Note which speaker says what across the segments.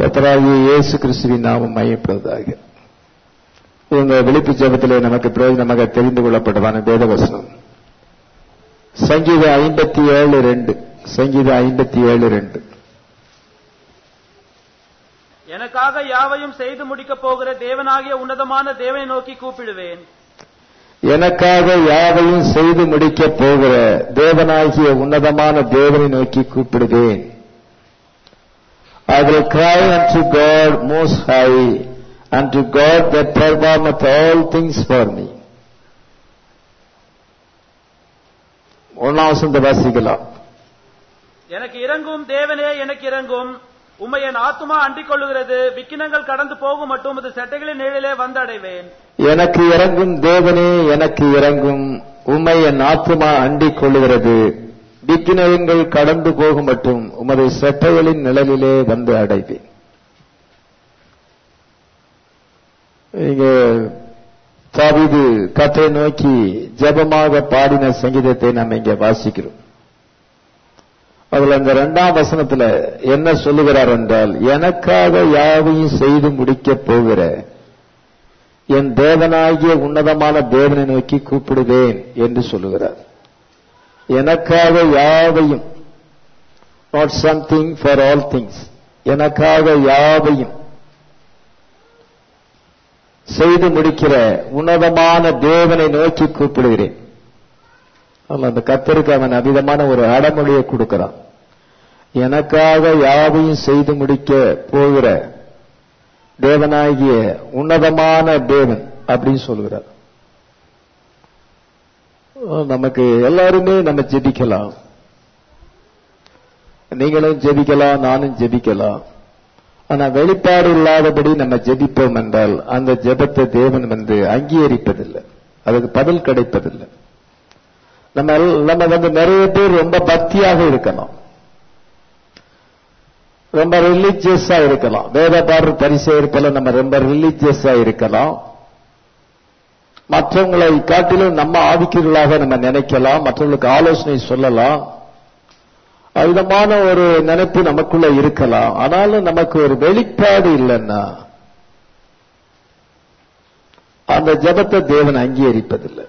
Speaker 1: கத்தராகிய இயேசு கிறிஸ்துவின் நாமம் மையப்படுவதாக இந்த விழிப்பு ஜபத்திலே நமக்கு பிரயோஜனமாக தெரிந்து கொள்ளப்பட்டதான வேதவசனம் சங்கீதம் ஐம்பத்தி ஏழு ரெண்டு சங்கீதம் ஐம்பத்தி ஏழு ரெண்டு
Speaker 2: எனக்காக யாவையும் செய்து முடிக்கப் போகிற தேவனாகிய உன்னதமான தேவனை நோக்கி கூப்பிடுவேன்
Speaker 1: எனக்காக யாவையும் செய்து முடிக்கப் போகிற தேவனாகிய உன்னதமான தேவனை நோக்கி கூப்பிடுவேன் I will cry unto God most high, unto God that performeth all things for me. ஒன்னாம் வசந்த வாசிக்கலாம்
Speaker 2: எனக்கு இறங்கும் தேவனே எனக்கு இறங்கும் உம்மை என் ஆத்துமா அண்டிக் கொள்ளுகிறது விக்கினங்கள் கடந்து போகும் மட்டும் உமது செட்டைகளின் நிழலிலே வந்தடைவேன்
Speaker 1: எனக்கு இறங்கும் தேவனே எனக்கு இறங்கும் உம்மை என் ஆத்துமா அண்டிக் கொள்ளுகிறது விக்கினங்கள் கடந்து போகும் மட்டும் உமது செட்டைகளின் நிழலிலே வந்து அடைவேன் இங்க தாவீது கத்தை நோக்கி ஜெபமாக பாடின சங்கீதத்தை நாம் இங்க வாசிக்கிறோம் அதுல அந்த இரண்டாம் வசனத்துல என்ன சொல்லுகிறார் என்றால் எனக்காக யாவையும் செய்து முடிக்கப் போகிற என் தேவனாகிய உன்னதமான தேவனை நோக்கி கூப்பிடுவேன் என்று சொல்லுகிறார் எனக்காக யாவையும் not something for all things எனக்காக யாவையும் செய்து முடிக்கிற உன்னதமான தேவனை நோக்கி கூப்பிடுகிறேன் அல்ல அந்த கத்தருக்கு அவன் அவிதமான ஒரு அடமொழியை கொடுக்கிறான் எனக்காக யாவையும் செய்து முடிக்க போகிற தேவனாகிய உன்னதமான தேவன் அப்படின்னு சொல்கிறார் நமக்கு எல்லாருமே நம்ம ஜெபிக்கலாம் நீங்களும் ஜெபிக்கலாம் நானும் ஜெபிக்கலாம் ஆனா வெளிப்பாடு இல்லாதபடி நம்ம ஜெபிப்போம் என்றால் அந்த ஜெபத்தை தேவன் வந்து அங்கீகரிப்பதில்லை அதுக்கு பதில் கிடைப்பதில்லை நம்ம நம்ம வந்து நிறைய பேர் ரொம்ப பக்தியாக இருக்கலாம் ரொம்ப ரிலீஜியஸா இருக்கலாம் வேத பாடல் பரிசெயர் போல நம்ம ரொம்ப ரிலீஜியஸா இருக்கலாம் மற்றவங்களை காட்டிலும் நம்ம ஆதிக்கிறவர்களாக நம்ம நினைக்கலாம் மற்றவங்களுக்கு ஆலோசனை சொல்லலாம் விதமான ஒரு நினைப்பு நமக்குள்ள இருக்கலாம் ஆனாலும் நமக்கு ஒரு வெளிப்பாடு இல்லைன்னா அந்த ஜபத்தை தேவன் அங்கீகரிப்பதில்லை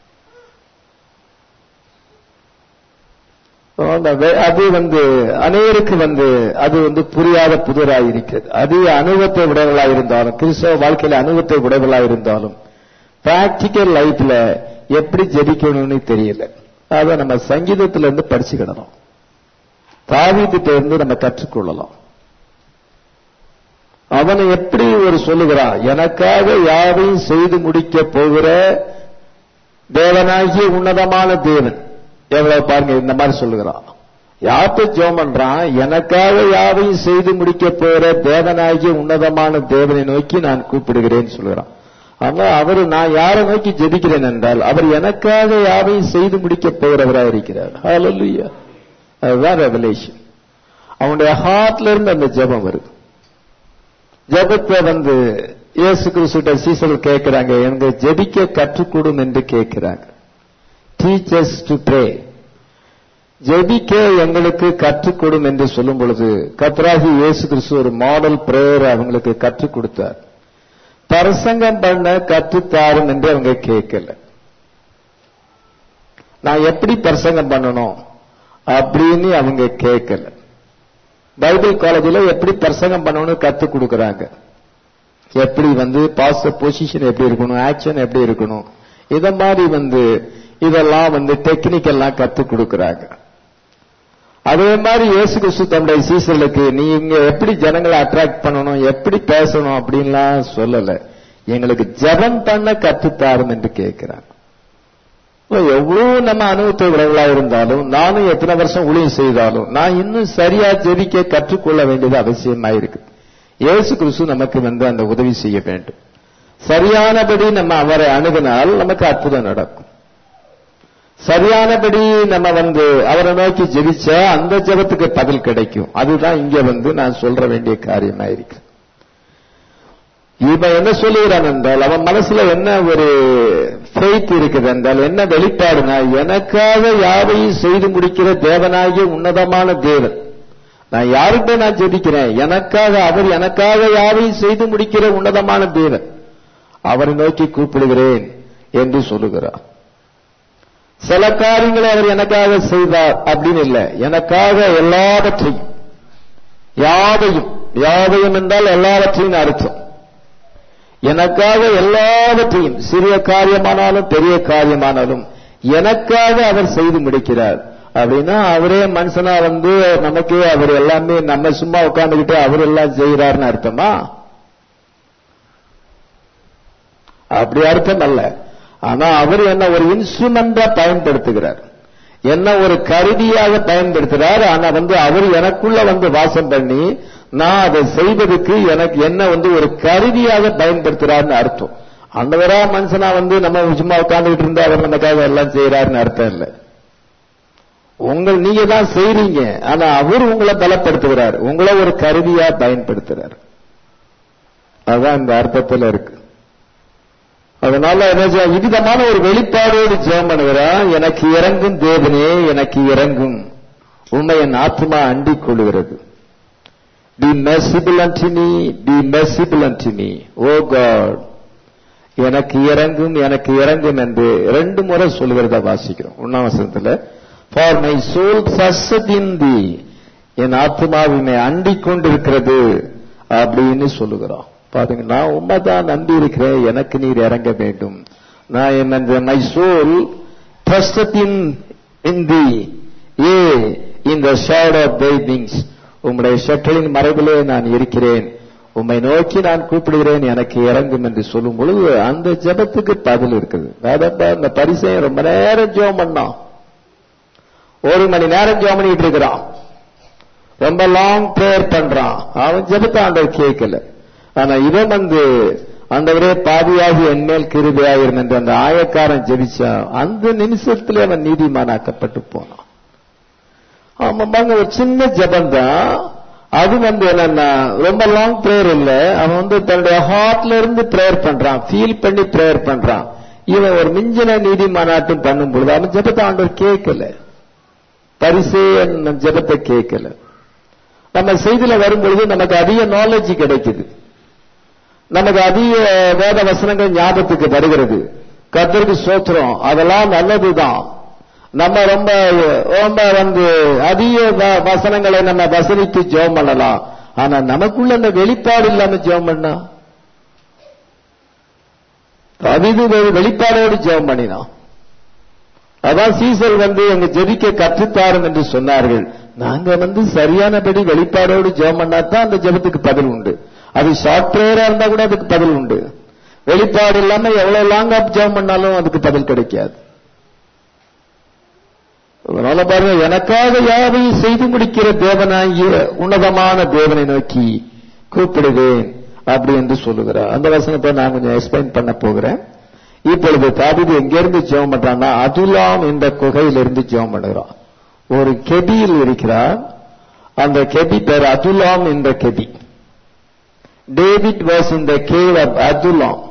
Speaker 1: அது வந்து அநேருக்கு வந்து அது வந்து புரியாத புதிராக இருக்கிறது அதிக அனுபவத்தை உடையவர்களாக இருந்தாலும் கிறிஸ்தவ வாழ்க்கையில அனுபவத்தை உடையவர்களாக இருந்தாலும் பிராக்டிக்கல் லைஃப்ல எப்படி ஜெபிக்கணும்னு தெரியல அதை நம்ம சங்கீதத்துல இருந்து படிச்சுக்கிடணும் தாவீத்திட்ட இருந்து நம்ம கற்றுக்கொள்ளலாம் அவனை எப்படி ஒரு சொல்லுகிறான் எனக்காக யாவையும் செய்து முடிக்க போகிற தேவனாகிய உன்னதமான தேவன் எவ்வளவு பாருங்க இந்த மாதிரி சொல்லுகிறான் யார்த்த ஜோம் பண்றான் எனக்காக யாவையும் செய்து முடிக்க போகிற தேவனாகிய உன்னதமான தேவனை நோக்கி நான் கூப்பிடுகிறேன் சொல்லுகிறான் ஆனா அவர் நான் யாரை நோக்கி ஜெபிக்கிறேன் என்றால் அவர் எனக்காக யாவையும் செய்து முடிக்க போகிறவராக இருக்கிறார் ஹalleluya அதுதான் ரெவலேஷன் அவனுடைய ஹார்ட்ல இருந்து அந்த ஜெபம் வருது ஜெபத்தை வந்து இயேசு கிறிஸ்துட்ட சீசல் கேட்கிறாங்க எனக்கு ஜெபிக்க கற்றுக்கொடும் என்று கேட்கிறாங்க டீச்சர்ஸ் டு ப்ரே ஜெபிக்க எங்களுக்கு கற்றுக்கொடும் என்று சொல்லும் பொழுது கத்ராகி இயேசு கிறிஸ்து ஒரு மாடல் பிரேயர் அவங்களுக்கு கற்றுக் கொடுத்தார் பிரசங்கம் பண்ண கற்றுத்தாரும் என்று அவங்க கேட்கல நான் எப்படி பிரசங்கம் பண்ணணும் அப்படின்னு அவங்க கேட்கல பைபிள் காலேஜில் எப்படி பிரசங்கம் பண்ணணும்னு கத்து கொடுக்கறாங்க எப்படி வந்து பாஸ் பொசிஷன் எப்படி இருக்கணும் ஆக்ஷன் எப்படி இருக்கணும் இத மாதிரி வந்து இதெல்லாம் வந்து டெக்னிக்கெல்லாம் கத்து கொடுக்கறாங்க அதே மாதிரி இயேசு கிறிஸ்து தம்முடைய சீசர்களுக்கு நீ இங்க எப்படி ஜனங்களை அட்ராக்ட் பண்ணணும் எப்படி பேசணும் அப்படின்லாம் சொல்லல எங்களுக்கு ஜபம் பண்ண கத்துத்தாரும் என்று கேட்கிறாங்க எவ்வளவு நம்ம அனுபவத்தை உறவுகளா இருந்தாலும் நானும் எத்தனை வருஷம் ஊழியம் செய்தாலும் நான் இன்னும் சரியா ஜெபிக்க கற்றுக்கொள்ள வேண்டியது அவசியமா இருக்கு இயேசு கிறிஸ்து நமக்கு வந்து அந்த உதவி செய்ய வேண்டும் சரியானபடி நம்ம அவரை அணுகினால் நமக்கு அற்புதம் நடக்கும் சரியானபடி நம்ம வந்து அவரை நோக்கி ஜெபிச்சா அந்த ஜபத்துக்கு பதில் கிடைக்கும் அதுதான் இங்க வந்து நான் சொல்ற வேண்டிய காரியமா இருக்கு இவன் என்ன சொல்லுகிறான் என்றால் அவன் மனசுல என்ன ஒரு ஃபெய்த் இருக்குது என்றால் என்ன வெளிப்பாடுனா எனக்காக யாவையும் செய்து முடிக்கிற தேவனாகிய உன்னதமான தேவன் நான் யாருக்கிட்ட நான் ஜெபிக்கிறேன் எனக்காக அவர் எனக்காக யாரையும் செய்து முடிக்கிற உன்னதமான தேவன் அவரை நோக்கி கூப்பிடுகிறேன் என்று சொல்லுகிறார் சில காரியங்களை அவர் எனக்காக செய்தார் அப்படின்னு இல்லை எனக்காக எல்லாவற்றையும் யாவையும் யாவையும் என்றால் எல்லாவற்றையும் அர்த்தம் எனக்காக எல்லாவற்றையும் சிறிய காரியமானாலும் பெரிய காரியமானாலும் எனக்காக அவர் செய்து முடிக்கிறார் அப்படின்னா அவரே மனுஷனா வந்து நமக்கு அவர் எல்லாமே நம்ம சும்மா உட்கார்ந்துகிட்டு அவர் எல்லாம் செய்கிறார்னு அர்த்தமா அப்படி அர்த்தம் அல்ல ஆனா அவர் என்ன ஒரு இன்ஸ்ட்ருமெண்டா பயன்படுத்துகிறார் என்ன ஒரு கருவியாக பயன்படுத்துறார் ஆனா வந்து அவர் எனக்குள்ள வந்து வாசம் பண்ணி நான் அதை செய்வதற்கு எனக்கு என்ன வந்து ஒரு கருவியாக பயன்படுத்துறாருன்னு அர்த்தம் அந்தவரா மனுஷனா வந்து நம்ம சும்மா உட்கார்ந்துகிட்டு இருந்தா அவர் நமக்காக எல்லாம் செய்யறாருன்னு அர்த்தம் இல்லை உங்கள் நீங்க தான் செய்றீங்க ஆனா அவர் உங்களை பலப்படுத்துகிறார் உங்களை ஒரு கருவியா பயன்படுத்துறார் அதுதான் இந்த அர்த்தத்தில் இருக்கு அதனால என்ன செய்ய- இவ்விதமான ஒரு வெளிப்பாடோடு ஜெபம் பண்ணுகிறான் எனக்கு இறங்கும் தேவனே எனக்கு இறங்கும் உண்மை என் ஆத்மா அண்டிக் கொள்ளுகிறது be merciful unto me be merciful unto me O God எனக்கு இறங்கும் எனக்கு இறங்கும் என்று ரெண்டு முறை சொல்லுகிறத வாசிக்கிறோம் ஒன்னாம் வசனத்துல for my soul trusted in thee என் ஆத்மாவினை அண்டிக் கொண்டிருக்கிறது அப்படின்னு சொல்லுகிறோம் பாருங்க நான் உண்மைதான் நம்பி இருக்கிறேன் எனக்கு நீர் இறங்க வேண்டும் நான் என்ன my soul trusted in in thee a in the shadow of thy wings உம்முடைய ஷட்டலின் மறைவிலே நான் இருக்கிறேன் உம்மை நோக்கி நான் கூப்பிடுகிறேன் எனக்கு இறங்கும் என்று சொல்லும் பொழுது அந்த ஜெபத்துக்கு பதில் இருக்குது வேதப்பா அந்த பரிசையும் ரொம்ப நேரம் ஜெபம் பண்ணான் ஒரு மணி நேரம் ஜெபம் பண்ணிட்டு இருக்கிறான் ரொம்ப லாங் பிரேயர் பண்றான் அவன் ஜெபத்தை ஆண்டவர் கேட்கல ஆனா இவன் வந்து ஆண்டவரே பாதியாகி என்மேல் கிருபையாக இருந்த அந்த ஆயக்காரன் ஜெபிச்சான் அந்த நிமிஷத்துல அவன் நீதிமானாக்கப்பட்டு போனான் ஆமாங்க ஒரு சின்ன ஜெபம் தான் அது வந்து என்னன்னா ரொம்ப லாங் பிரேயர் இல்ல அவன் வந்து தன்னுடைய ஹார்ட்ல இருந்து பிரேயர் பண்றான் ஃபீல் பண்ணி பிரேயர் பண்றான் இவன் ஒரு மிஞ்சின நீதிமானாட்டம் பண்ணும் பொழுது அவன் ஜெபத்தை ஆண்டவர் கேட்கல பரிசே ஜெபத்தை கேட்கல நம்ம செய்தியில வரும்பொழுது நமக்கு அதிக நாலேஜ் கிடைக்குது நமக்கு அதிக வேத வசனங்கள் ஞாபகத்துக்கு வருகிறது கத்தருக்கு சோத்திரம் அதெல்லாம் நல்லதுதான் நம்ம ரொம்ப ரொம்ப வந்து அதிக வ- வசனங்களை நம்ம வசனித்து ஜெபம் பண்ணலாம் ஆனா நமக்குள்ள அந்த வெளிப்பாடு இல்லாம ஜெபம் பண்ணா அதிது வெளிப்பாடோடு ஜெபம் பண்ணினான் அதான் சீசர் வந்து எங்க ஜெபிக்க கற்றுத்தாரும் என்று சொன்னார்கள் நாங்க வந்து சரியானபடி வெளிப்பாடோடு ஜெபம் பண்ணா தான் அந்த ஜெபத்துக்கு பதில் உண்டு அது ஷார்ட் பிரேயரா இருந்தா கூட அதுக்கு பதில் உண்டு வெளிப்பாடு இல்லாம எவ்வளவு லாங்கா ஜெபம் பண்ணாலும் அதுக்கு பதில் கிடைக்காது அதனால பாருங்க எனக்காக யாவையும் செய்து முடிக்கிற தேவனாகிய உன்னதமான தேவனை நோக்கி கூப்பிடுவேன் அப்படி என்று சொல்லுகிறார் அந்த வசனத்தை நான் கொஞ்சம் எக்ஸ்பிளைன் பண்ண போகிறேன் இப்பொழுது தாவீது எங்கிருந்து ஜெபம் பண்றான்னா அதுலாம் என்ற குகையிலிருந்து ஜெபம் பண்ணுகிறான் ஒரு கெபியில் இருக்கிறார் அந்த கெபி பேர் அதுலாம் என்ற கெபி David was in the cave of Adullam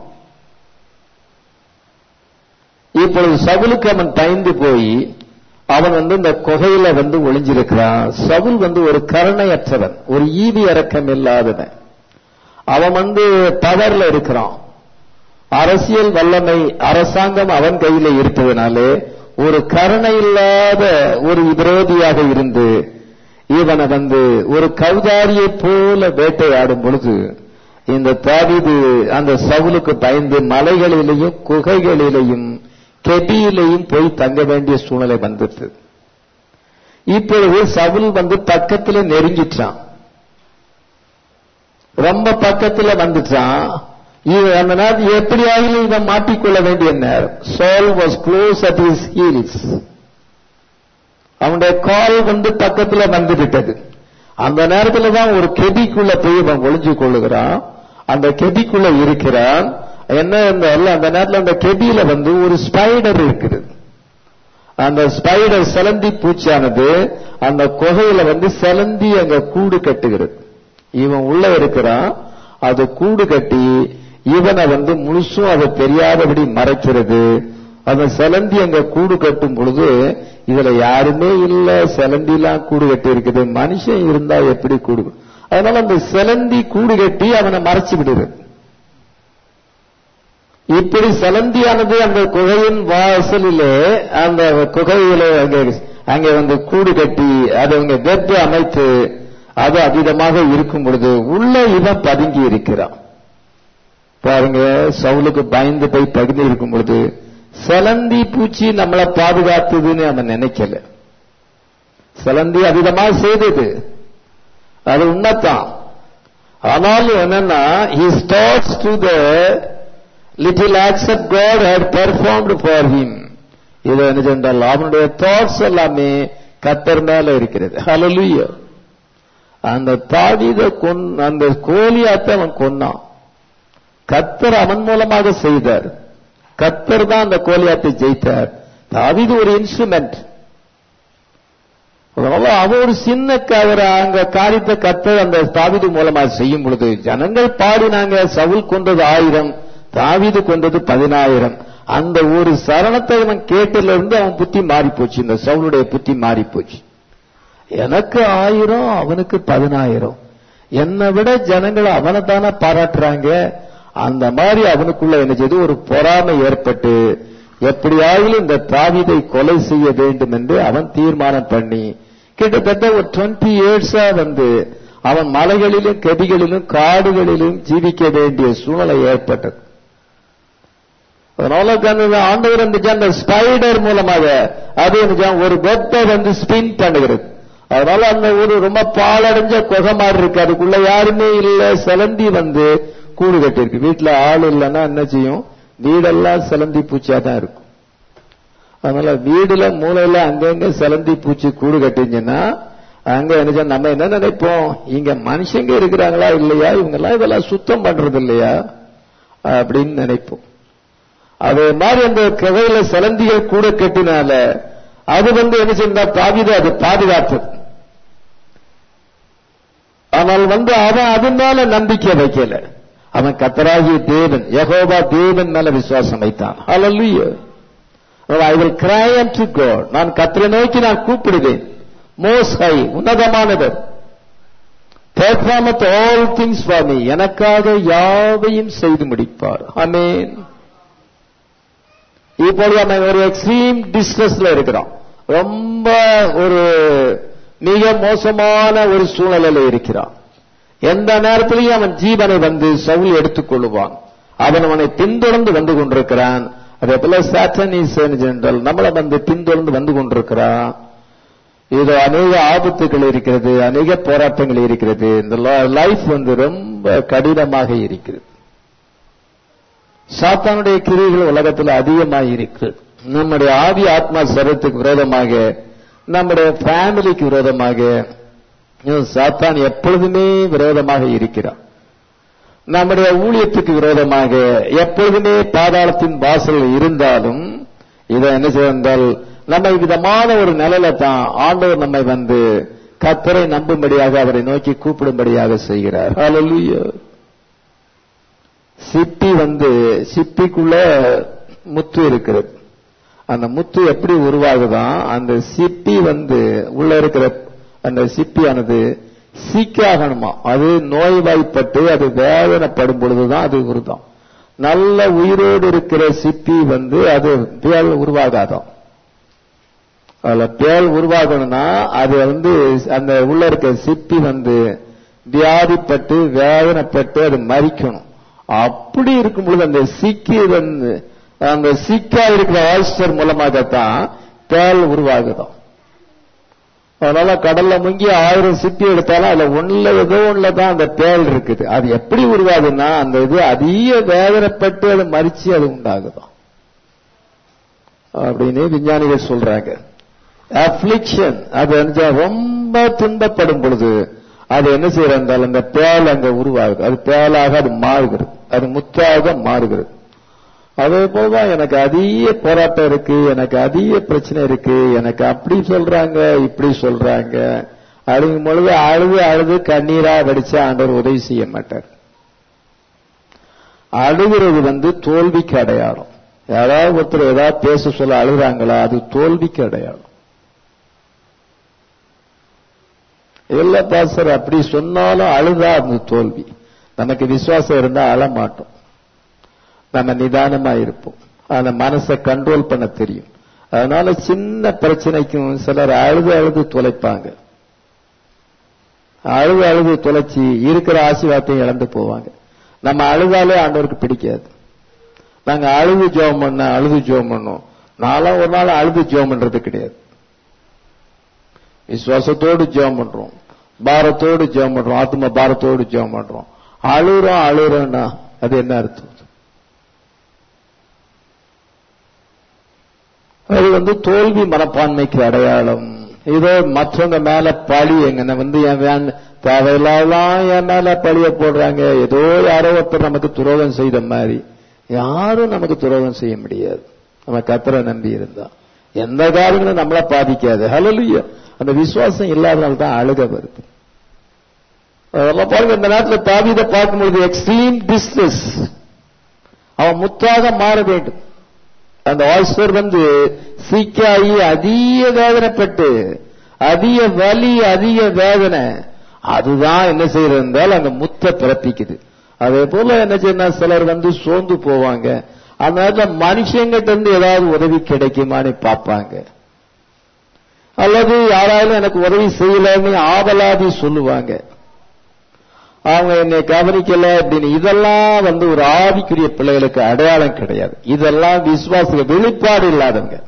Speaker 1: இப்பொழுது சவுலுக்கு அவன் பயந்து போய் அவன் வந்து இந்த குகையில வந்து ஒளிஞ்சிருக்கிறான் சவுல் வந்து ஒரு கருணையற்றவன் ஒரு ஈவி இறக்கம் இல்லாதவன் அவன் வந்து பவர்ல இருக்கிறான் அரசியல் வல்லமை அரசாங்கம் அவன் கையில இருப்பதனாலே ஒரு கருணை இல்லாத ஒரு விரோதியாக இருந்து இவனை வந்து ஒரு கௌதாரியை போல வேட்டையாடும் பொழுது இந்த தாவீது அந்த சவுலுக்கு பயந்து மலைகளிலேயும் குகைகளிலேயும் கெபியிலையும் போய் தங்க வேண்டிய சூழ்நிலை வந்துட்டு இப்பொழுது சவுல் வந்து பக்கத்துல நெருங்கிட்டான் ரொம்ப பக்கத்துல வந்துட்டான் இவன் அந்த நேரத்தில் எப்படியாகிலும் இவன் மாட்டிக்கொள்ள வேண்டிய நேரம் Saul was close at his heels அவனுடைய கால் வந்து பக்கத்துல வந்து விட்டது அந்த நேரத்துல தான் ஒரு கெபிக்குள்ள போய் அவன் ஒளிஞ்சு கொள்ளுகிறான் அந்த கெபிக்குள்ள இருக்கிறான் என்ன இருந்தாலும் அந்த நேரத்துல அந்த கெபியில வந்து ஒரு ஸ்பைடர் இருக்குது அந்த ஸ்பைடர் செலந்தி பூச்சியானது அந்த குகையில வந்து செலந்தி அங்க கூடு கட்டுகிறது இவன் உள்ள இருக்கிறான் அது கூடு கட்டி இவனை வந்து முழுசும் அது தெரியாதபடி மறைக்கிறது அந்த செலந்தி அங்க கூடு கட்டும் பொழுது இதுல யாருமே இல்ல சிலந்திலாம் கூடு கட்டி இருக்குது மனுஷன் இருந்தா எப்படி கூடு அதனால அந்த சிலந்தி கூடு கட்டி அவனை மறைச்சு விடுது இப்படி சிலந்தியானது அந்த குகையின் வாசலிலே அந்த குகையிலே அங்கே அங்கே வந்து கூடு கட்டி அதை அவங்க வெப்பு அமைத்து அது அதீதமாக இருக்கும் பொழுது உள்ள இவன் பதுங்கி இருக்கிறான் பாருங்க சவுலுக்கு பயந்து போய் பதுங்கி இருக்கும் பொழுது சிலந்தி பூச்சி நம்மளை பாதுகாத்ததுன்னு அவன் நினைக்கல சிலந்தி அதீதமாக செய்தது அது உண்மைத்தான் ஆனாலும் என்னன்னா he starts to the little acts that God had performed for him இது என்ன சென்றால் அவனுடைய தாட்ஸ் எல்லாமே கத்தர் மேல இருக்கிறது ஹalleluya அந்த தாவீத கொன் அந்த கோலியாத்தை அவன் கொன்னான் கத்தர் அவன் மூலமாக செய்தார் கத்தர் தான் அந்த கோலியாத்தை ஜெயித்தார் தாவீது ஒரு இன்ஸ்ட்ருமெண்ட் அதனால அவன் ஒரு சின்ன அவர் அங்க காரியத்தை கத்தர் அந்த தாவீது மூலமா செய்யும் பொழுது ஜனங்கள் பாடினாங்க சவுல் கொண்டது ஆயிரம் தாவீது கொண்டது பதினாயிரம் அந்த ஒரு சரணத்தை அவன் கேட்டதுல இருந்து அவன் புத்தி மாறி போச்சு இந்த சவுளுடைய புத்தி மாறி போச்சு எனக்கு ஆயிரம் அவனுக்கு பதினாயிரம் என்னை விட ஜனங்கள் அவனை தானே பாராட்டுறாங்க அந்த மாதிரி அவனுக்குள்ள என்ன செய்து ஒரு பொறாமை ஏற்பட்டு எப்படியாவது இந்த தாவீதை கொலை செய்ய வேண்டும் என்று அவன் தீர்மானம் பண்ணி கிட்டத்தட்ட ஒரு டுவெண்ட்டி இயர்ஸா வந்து அவன் மலைகளிலும் கெதிகளிலும் காடுகளிலும் ஜீவிக்க வேண்டிய சூழ்நிலை ஏற்பட்டது அதனால கண்ணு ஆண்டவர் இருந்துச்சு அந்த ஸ்பைடர் மூலமாக அது இருந்துச்சு ஒரு வெப்பை வந்து ஸ்பின் பண்ணுகிறது அதனால அந்த ஒரு ரொம்ப பாலடைஞ்ச குகை மாதிரி இருக்கு அதுக்குள்ள யாருமே இல்ல சிலந்தி வந்து கூடு கட்டிருக்கு வீட்டுல ஆள் இல்லைன்னா என்ன செய்யும் வீடெல்லாம் சிலந்தி பூச்சியா தான் இருக்கும் அதனால வீடுல மூலையில அங்கங்க சிலந்தி பூச்சி கூடு கட்டிங்கன்னா அங்க என்ன செய்ய- நம்ம என்ன நினைப்போம் இங்க மனுஷங்க இருக்கிறாங்களா இல்லையா இவங்க எல்லாம் இதெல்லாம் சுத்தம் பண்றது இல்லையா அப்படின்னு நினைப்போம் அதே மாதிரி அந்த கதையில சிலந்திகள் கூட கட்டினால அது வந்து என்ன செய்யா தாவித அது பாதுகாத்தது ஆனால் வந்து அவன் அது மேல நம்பிக்கை வைக்கல அவன் கத்தராகிய தேவன் யெகோவா தேவன் மேல விசுவாசம் வைத்தான் Hallelujah. I will cry to God நான் கத்தரை நோக்கி நான் கூப்பிடுவேன் மோஸ் ஹை உன்னதமானவர் performeth all things for me எனக்காக யாவையும் செய்து முடிப்பார் ஆமென் இப்பொழுது அவன் ஒரு எக்ஸ்ட்ரீம் டிஸ்ட்ரெஸ்ல இருக்கிறான் ரொம்ப ஒரு மிக மோசமான ஒரு சூழ்நிலையில இருக்கிறான் எந்த நேரத்திலையும் அவன் ஜீவனை வந்து சவுல் எடுத்துக் கொள்ளுவான் அவன் அவனை பின்தொடர்ந்து வந்து கொண்டிருக்கிறான் அதே போல சாட்டன் இஸ் ஜெனரல் நம்மளை வந்து பின்தொடர்ந்து வந்து கொண்டிருக்கிறான் இது அநேக ஆபத்துகள் இருக்கிறது அநேக போராட்டங்கள் இருக்கிறது இந்த லைஃப் வந்து ரொம்ப கடினமாக இருக்கிறது சாத்தானுடைய கிரியைகள் உலகத்தில் அதிகமாக இருக்கு நம்முடைய ஆவி ஆத்மா சரத்துக்கு விரோதமாக நம்முடைய ஃபேமிலிக்கு விரோதமாக இன்னும் சாத்தான் எப்பொழுதுமே விரோதமாக இருக்கிறான் நம்முடைய ஊழியத்துக்கு விரோதமாக எப்பொழுதுமே பாதாளத்தின் வாசல் இருந்தாலும் இதை என்ன செய்தால் நம்ம விதமான ஒரு நிலையில தான் ஆண்டவர் நம்மை வந்து கத்தரை நம்பும்படியாக அவரை நோக்கி கூப்பிடும்படியாக செய்கிறார் Hallelujah. சிப்பி வந்து சிப்பிக்குள்ள முத்து இருக்கிறது அந்த முத்து எப்படி உருவாகுதான் அந்த சிப்பி வந்து உள்ள இருக்கிற அந்த சிப்பியானது சீக்காகணுமா அது நோய்வாய்ப்பட்டு அது வேதனைப்படும் பொழுதுதான் அது உருதான் நல்ல உயிரோடு இருக்கிற சிப்பி வந்து அது பேல் உருவாகாதான் அதுல பேல் உருவாகணும்னா அது வந்து அந்த உள்ள இருக்க சிப்பி வந்து வியாதிப்பட்டு வேதனைப்பட்டு அது மறிக்கணும் அப்படி இருக்கும் பொழுது அந்த சிக்கி வந்து அந்த சிக்கா இருக்கிற ஆயிஸ்டர் மூலமாகத்தான் தேல் உருவாகுதாம் அதனால கடல்ல முங்கி ஆயிரம் சிப்பி எடுத்தாலும் அதுல ஒண்ணுல ஏதோ ஒண்ணுல தான் அந்த பேல் இருக்குது அது எப்படி உருவாகுதுன்னா அந்த இது அதிக வேதனைப்பட்டு அது மறிச்சு அது உண்டாகுதாம் அப்படின்னு விஞ்ஞானிகள் சொல்றாங்க அப்ளிக்ஷன் அது வந்து ரொம்ப துன்பப்படும் பொழுது அது என்ன செய்யறால் அந்த பேல் அங்க உருவாகுது அது பேலாக அது மாறுகிறது அது முத்தாக மாறுகிறது அதே போலதான் எனக்கு அதிக போராட்டம் இருக்கு எனக்கு அதிக பிரச்சனை இருக்கு எனக்கு அப்படி சொல்றாங்க இப்படி சொல்றாங்க அப்படிங்கும் பொழுது அழுது அழுது கண்ணீரா வடிச்ச ஆண்டவர் உதவி செய்ய மாட்டார் அழுகிறது வந்து தோல்விக்கு அடையாளம் யாராவது ஒருத்தர் ஏதாவது பேச சொல்ல அழுகிறாங்களா அது தோல்விக்கு அடையாளம் இல்ல பாஸ்டர் அப்படி சொன்னாலும் அழுதா அந்த தோல்வி நமக்கு விசுவாசம் இருந்தா அழ மாட்டோம் நம்ம நிதானமா இருப்போம் அந்த மனசை கண்ட்ரோல் பண்ண தெரியும் அதனால சின்ன பிரச்சனைக்கும் சிலர் அழுது அழுது தொலைப்பாங்க அழுது அழுது தொலைச்சி இருக்கிற ஆசீர்வாதத்தையும் இழந்து போவாங்க நம்ம அழுதாலே ஆண்டவருக்கு பிடிக்காது நாங்க அழுது ஜோம் பண்ண அழுது ஜோம் பண்ணோம் நான்லாம் ஒரு நாள் அழுது ஜோம் பண்றது கிடையாது விசுவாசத்தோடு ஜெபம் பண்றோம் பாரத்தோடு ஜெபம் பண்றோம் ஆத்ம பாரத்தோடு ஜெபம் பண்றோம் அழுறோம் அழுறோம்னா அது என்ன அர்த்தம் அது வந்து தோல்வி மனப்பான்மைக்கு அடையாளம் இதோ மற்றவங்க மேல பழி எங்க வந்து என் வேன் தேவையில்லாதான் என் மேல பழிய போடுறாங்க ஏதோ யாரோ ஒருத்தர் நமக்கு துரோகம் செய்த மாதிரி யாரும் நமக்கு துரோகம் செய்ய முடியாது நம்ம கத்தரை நம்பி இருந்தா எந்த காரியங்களும் நம்மள பாதிக்காது ஹலலுயா அந்த விசுவாசம் இல்லாதனால தான் அழுக வருது அதெல்லாம் பாருங்க இந்த நேரத்தில் தாவீதை பார்க்கும்பொழுது எக்ஸ்ட்ரீம் டிஸ்ட்ரெஸ் அவன் முத்தாக மாற வேண்டும் அந்த ஆய்ஸ்வர் வந்து சீக்காயி அதிக வேதனைப்பட்டு அதிக வலி அதிக வேதனை அதுதான் என்ன செய்யறது என்றால் அங்க முத்த பிறப்பிக்குது அதே போல என்ன செய்யணும் சிலர் வந்து சோர்ந்து போவாங்க அந்த நேரத்தில் மனுஷங்கிட்ட இருந்து ஏதாவது உதவி கிடைக்குமான்னு பார்ப்பாங்க அல்லது யாராலும் எனக்கு உதவி செய்யலன்னு ஆவலாதி சொல்லுவாங்க அவங்க என்னை கவனிக்கல அப்படின்னு இதெல்லாம் வந்து ஒரு ஆவிக்குரிய பிள்ளைகளுக்கு அடையாளம் கிடையாது இதெல்லாம் விசுவாச வெளிப்பாடு இல்லாதவங்க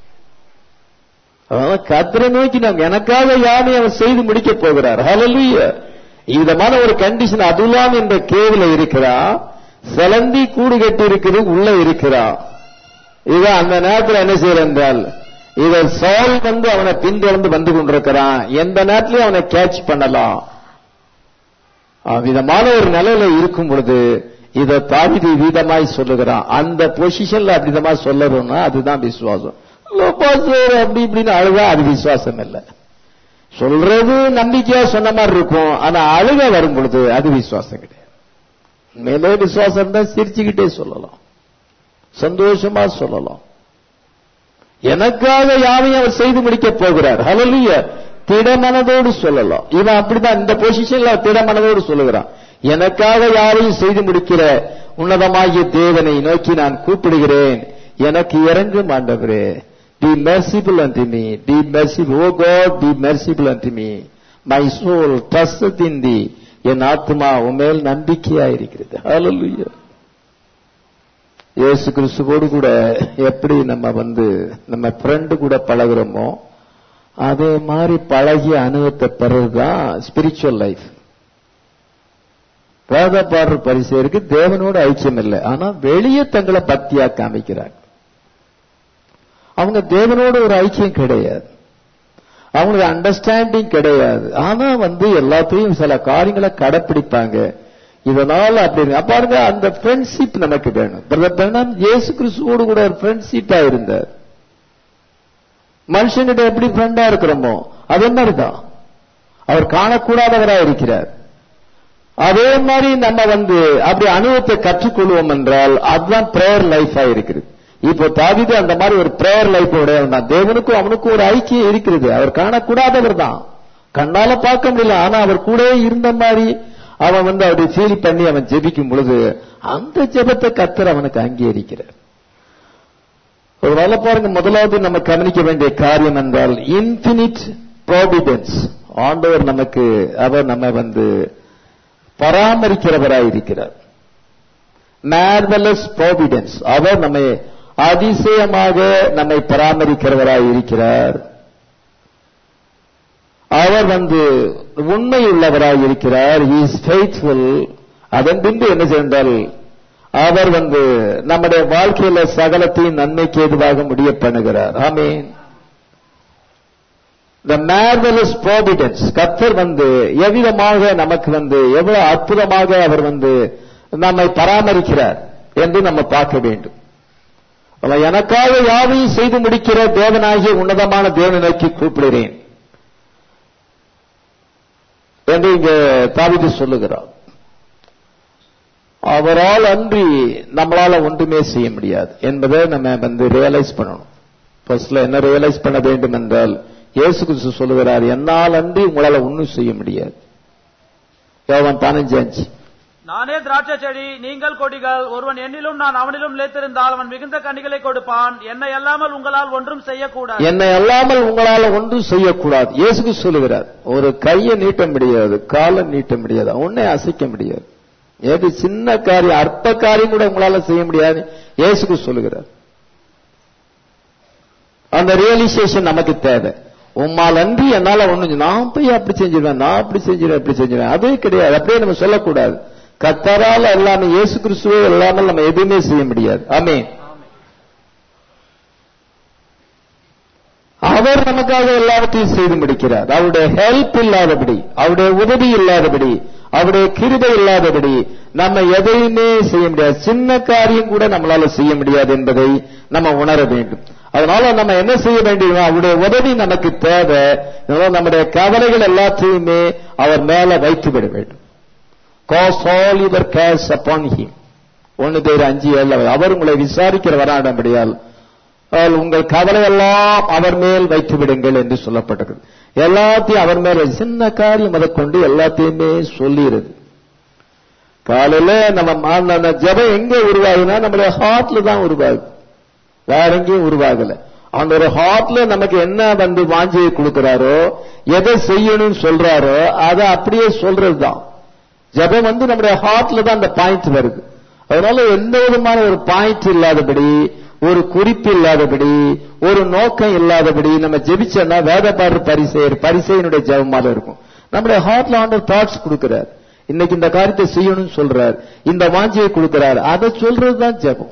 Speaker 1: அதனால கத்திர நோக்கி நாங்க எனக்காக யானை அவர் செய்து முடிக்க போகிறார் ஹலலுய விதமான ஒரு கண்டிஷன் அதுலாம் என்ற கேவில இருக்கிறா சிலந்தி கூடு கட்டி இருக்குது உள்ள இருக்கிறா இத அந்த நேரத்தில் என்ன செய்யற என்றால் இத சால் வந்து அவனை பின்தொடர்ந்து வந்து கொண்டிருக்கிறான் எந்த நேரத்திலையும் அவனை கேட்ச் பண்ணலாம் விதமான ஒரு நிலையில இருக்கும் பொழுது இத தாவிதி வீதமாய் சொல்லுகிறான் அந்த பொசிஷன்ல அப்படிதமா சொல்லணும்னா அதுதான் விசுவாசம் அப்படி இப்படின்னு அழுதா அது விசுவாசம் இல்லை சொல்றது நம்பிக்கையா சொன்ன மாதிரி இருக்கும் ஆனா அழுக வரும் பொழுது அது விசுவாசம் கிடையாது மேலே விசுவாசம் இருந்தா சிரிச்சுக்கிட்டே சொல்லலாம் சந்தோஷமா சொல்லலாம் எனக்காக யாவையும் அவர் செய்து முடிக்க போகிறார் ஹலலிய திடமனதோடு சொல்லலாம் இவன் அப்படிதான் இந்த பொசிஷன்ல திடமனதோடு சொல்லுகிறான் எனக்காக யாரையும் செய்து முடிக்கிற உன்னதமாகிய தேவனை நோக்கி நான் கூப்பிடுகிறேன் எனக்கு இறங்கும் ஆண்டவரே be merciful unto me be merciful oh god be merciful unto me my soul trusteth in thee என் ஆத்மா உமேல் நம்பிக்கையா இருக்கிறது ஹalleluya இயேசு கிறிஸ்துவோடு கூட எப்படி நம்ம வந்து நம்ம ஃப்ரெண்டு கூட பழகுறோமோ அதே மாதிரி பழகிய அனுபவத்தை பிறகுதான் ஸ்பிரிச்சுவல் லைஃப் வேத பாடுற பரிசெயருக்கு தேவனோட ஐக்கியம் இல்லை ஆனா வெளியே தங்களை பக்தியா காமிக்கிறாங்க அவங்க தேவனோட ஒரு ஐக்கியம் கிடையாது அவங்களுக்கு அண்டர்ஸ்டாண்டிங் கிடையாது ஆனா வந்து எல்லாத்தையும் சில காரியங்களை கடைப்பிடிப்பாங்க இதனால அப்படி பாருங்க அந்த ஃப்ரெண்ட்ஷிப் நமக்கு வேணும் பிரதர் பிரணாம் இயேசு கிறிஸ்துவோடு கூட ஒரு ஃப்ரெண்ட்ஷிப்பா இருந்தார் மனுஷங்கிட்ட எப்படி ஃப்ரெண்டா இருக்கிறோமோ அதே மாதிரிதான் அவர் காணக்கூடாதவரா இருக்கிறார் அதே மாதிரி நம்ம வந்து அப்படி அனுபவத்தை கற்றுக்கொள்வோம் என்றால் அதுதான் பிரேயர் லைஃபா இருக்குது இப்போ தாவிது அந்த மாதிரி ஒரு பிரேயர் லைஃப் உடையவன் தான் தேவனுக்கும் அவனுக்கும் ஒரு ஐக்கியம் இருக்கிறது அவர் காணக்கூடாதவர் தான் கண்ணால பார்க்க முடியல ஆனா அவர் கூட இருந்த மாதிரி அவன் வந்து அப்படி ஃபீல் பண்ணி அவன் ஜெபிக்கும் பொழுது அந்த ஜெபத்தை கத்தர் அவனுக்கு அங்கீகரிக்கிறார் ஒரு வேலை பாருங்க முதலாவது நம்ம கவனிக்க வேண்டிய காரியம் என்றால் இன்பினிட் ப்ராவிடன்ஸ் ஆண்டவர் நமக்கு அவர் நம்ம வந்து பராமரிக்கிறவராய் இருக்கிறார் மேர்வலஸ் ப்ராவிடன்ஸ் அவர் நம்மை அதிசயமாக நம்மை பராமரிக்கிறவராய் இருக்கிறார் அவர் வந்து உண்மை உள்ளவராய் இருக்கிறார் இஸ் ஃபெய்த்ஃபுல் அதன் பின்பு என்ன செய்தால் அவர் வந்து நம்முடைய வாழ்க்கையில சகலத்தையும் நன்மைக்கு ஏதுவாக முடிய பண்ணுகிறார் ஆமீன் த மேர்வலஸ் ப்ராவிடன்ஸ் கத்தர் வந்து எவ்விதமாக நமக்கு வந்து எவ்வளவு அற்புதமாக அவர் வந்து நம்மை பராமரிக்கிறார் என்று நம்ம பார்க்க வேண்டும் எனக்காக யாவையும் செய்து முடிக்கிற தேவனாகிய உன்னதமான தேவனை நோக்கி கூப்பிடுகிறேன் என்று இங்க தாவிது சொல்லுகிறார் அவரால் அன்றி நம்மளால ஒன்றுமே செய்ய முடியாது என்பதை நம்ம வந்து ரியலைஸ் பண்ணணும் ஃபர்ஸ்ட்ல என்ன ரியலைஸ் பண்ண வேண்டும் என்றால் இயேசு கிறிஸ்து சொல்லுகிறார் என்னால் அன்றி உங்களால ஒண்ணும் செய்ய முடியாது யோவான் பதினஞ்சு அஞ்சு
Speaker 2: நானே திராட்சை செடி நீங்கள் கொடிகள் ஒருவன் என்னிலும் நான் அவனிலும் நிலைத்திருந்தால் அவன் மிகுந்த கனிகளை கொடுப்பான் என்னை அல்லாமல் உங்களால் ஒன்றும் செய்யக்கூடாது
Speaker 1: என்னை அல்லாமல் உங்களால ஒன்றும் செய்யக்கூடாது இயேசுக்கு சொல்லுகிறார் ஒரு கையை நீட்ட முடியாது காலை நீட்ட முடியாது உன்னை அசைக்க முடியாது ஏது சின்ன காரியம் அற்ப காரியம் கூட உங்களால செய்ய முடியாது இயேசுக்கு சொல்லுகிறார் அந்த ரியலைசேஷன் நமக்கு தேவை உம்மால் அன்றி என்னால ஒண்ணு நான் போய் அப்படி செஞ்சிருவேன் நான் அப்படி செஞ்சிருவேன் அப்படி செஞ்சிருவேன் அதே கிடையாது அப்படியே நம்ம சொல்லக்கூடாது கத்தரால எல்லாமே இயேசு கிறிஸ்துவே இல்லாமல் நம்ம எதுவுமே செய்ய முடியாது ஆமென் அவர் நமக்காக எல்லாவற்றையும் செய்து முடிக்கிறார் அவருடைய ஹெல்ப் இல்லாதபடி அவருடைய உதவி இல்லாதபடி அவருடைய கிருபை இல்லாதபடி நம்ம எதையுமே செய்ய முடியாது சின்ன காரியம் கூட நம்மளால செய்ய முடியாது என்பதை நம்ம உணர வேண்டும் அதனால நம்ம என்ன செய்ய வேண்டியது அவருடைய உதவி நமக்கு தேவை அதனால நம்முடைய கவலைகள் எல்லாத்தையுமே அவர் மேல வைத்து விட வேண்டும் cast all your cares upon him ஒன்னு பேர் அஞ்சு ஏழு அவர் உங்களை விசாரிக்கிற வராடம்படியால் அவள் உங்கள் கவலை எல்லாம் அவர் மேல் வைத்து விடுங்கள் என்று சொல்லப்பட்டது எல்லாத்தையும் அவர் மேல் வை- சின்ன காரியம் அதை கொண்டு எல்லாத்தையுமே சொல்லிடுது காலையில நம்ம மா- நம்ம ஜெபம் எங்க உருவாகுதுன்னா நம்மளுடைய ஹார்ட்ல தான் உருவாகுது வேற எங்கேயும் உருவாகல அவன் ஒரு ஹார்ட்ல நமக்கு என்ன வந்து வாஞ்சியை கொடுக்கிறாரோ எதை செய்யணும்னு சொல்றாரோ அதை அப்படியே சொல்றதுதான் ஜெபம் வந்து நம்முடைய ஹார்ட்ல தான் அந்த பாயிண்ட் வருது அதனால எந்த விதமான ஒரு பாயிண்ட் இல்லாதபடி ஒரு குறிப்பு இல்லாதபடி ஒரு நோக்கம் இல்லாதபடி நம்ம ஜெபிச்சோம்னா வேதபாடு பரிசெயர் பரிசெயனுடைய ஜெபமாக இருக்கும் நம்முடைய ஹார்ட்ல ஆண்டவர் தாட்ஸ் கொடுக்கிறார் இன்னைக்கு இந்த காரியத்தை செய்யணும்னு சொல்றார் இந்த வாஞ்சியை கொடுக்கிறார் அதை சொல்றதுதான் ஜெபம்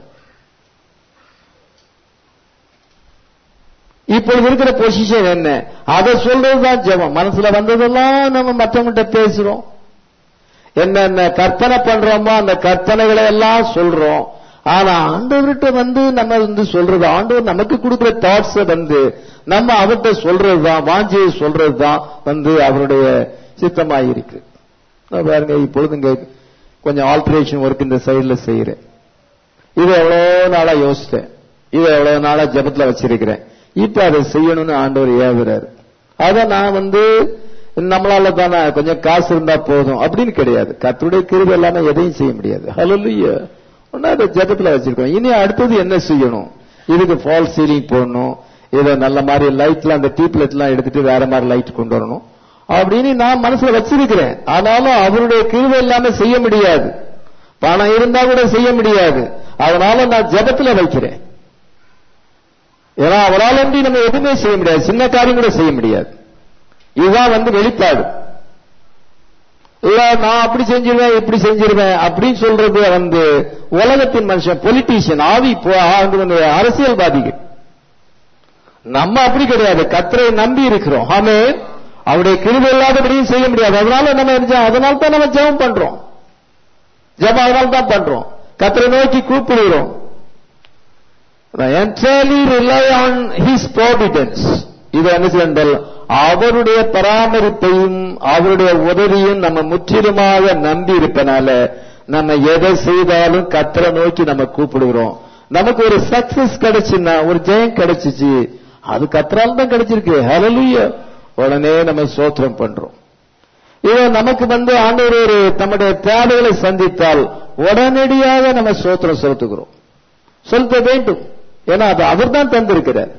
Speaker 1: இப்பொழுது இருக்கிற பொசிஷன் என்ன அதை சொல்றதுதான் ஜெபம் மனசுல வந்ததெல்லாம் நம்ம மற்றவங்கள்ட்ட பேசுறோம் என்னென்ன கற்பனை பண்றோமோ அந்த கற்பனைகளை எல்லாம் சொல்றோம் ஆனா ஆண்டவர்கிட்ட வந்து நம்ம வந்து சொல்றது ஆண்டவர் நமக்கு கொடுக்கிற தாட்ஸ் வந்து நம்ம அவர்கிட்ட சொல்றதுதான் வாஞ்சியை சொல்றதுதான் வந்து அவருடைய சித்தமாயிருக்கு இதோ பாருங்க இப்பொழுதுங்க கொஞ்சம் ஆல்டரேஷன் ஒர்க் இந்த சைடுல செய்யறேன் இது எவ்வளவு நாளா யோசிச்சேன் இது எவ்வளவு நாளா ஜெபத்துல வச்சிருக்கிறேன் இப்ப அதை செய்யணும்னு ஆண்டவர் ஏவுறாரு அத நான் வந்து நம்மளால தானே கொஞ்சம் காசு இருந்தா போதும் அப்படின்னு கிடையாது கர்த்தருடைய கிருபை இல்லாம எதையும் செய்ய முடியாது ஹalleluya ஒன்னா அதை ஜெபத்துல வச்சிருக்கோம் இனி அடுத்தது என்ன செய்யணும் இதுக்கு ஃபால் சீலிங் போடணும் இதை நல்ல மாதிரி லைட்ல அந்த டியூப்லைட் எல்லாம் எடுத்துட்டு வேற மாதிரி லைட் கொண்டு வரணும் அப்படின்னு நான் மனசுல வச்சிருக்கிறேன் ஆனாலும் அவருடைய கிருபை இல்லாம செய்ய முடியாது பணம் இருந்தா கூட செய்ய முடியாது அதனால நான் ஜெபத்துல வைக்கிறேன் ஏன்னா அவரால் அன்றி நம்ம எதுவுமே செய்ய முடியாது சின்ன காரியம் கூட செய்ய முடியாது இதுதான் வந்து வெளிப்பாடு இல்ல நான் அப்படி செஞ்சிருவேன் இப்படி செஞ்சிருவேன் அப்படின்னு சொல்றது வந்து உலகத்தின் மனுஷன் பொலிட்டீஷியன் ஆவி போ- அது வந்து அரசியல்வாதிகள் நம்ம அப்படி கிடையாது கத்தரை நம்பி இருக்கிறோம் ஆமே அவருடைய கிருபை இல்லாதபடியும் செய்ய முடியாது அதனால நம்ம என்ன அதனால தான் நம்ம ஜெபம் பண்றோம் ஜெபம் அதனால தான் பண்றோம் கத்தரை நோக்கி கூப்பிடுகிறோம் entirely rely on his providence இது என்ன செய்தால் அவருடைய பராமரிப்பையும் அவருடைய உதவியும் நம்ம முற்றிலுமாக நம்பி இருப்பனால நம்ம எதை செய்தாலும் கத்தரை நோக்கி நம்ம கூப்பிடுகிறோம் நமக்கு ஒரு சக்சஸ் கிடைச்சுன்னா ஒரு ஜெயம் கிடைச்சிச்சு அது கத்தரால் தான் கிடைச்சிருக்கு ஹalleluya உடனே நம்ம சோத்திரம் பண்றோம் இதோ நமக்கு வந்து ஆண்டவர் ஒரு தம்முடைய தேவைகளை சந்தித்தால் உடனடியாக நம்ம சோத்திரம் செலுத்துகிறோம் செலுத்த வேண்டும் ஏன்னா அது அவர் தான் தந்திருக்கிறார்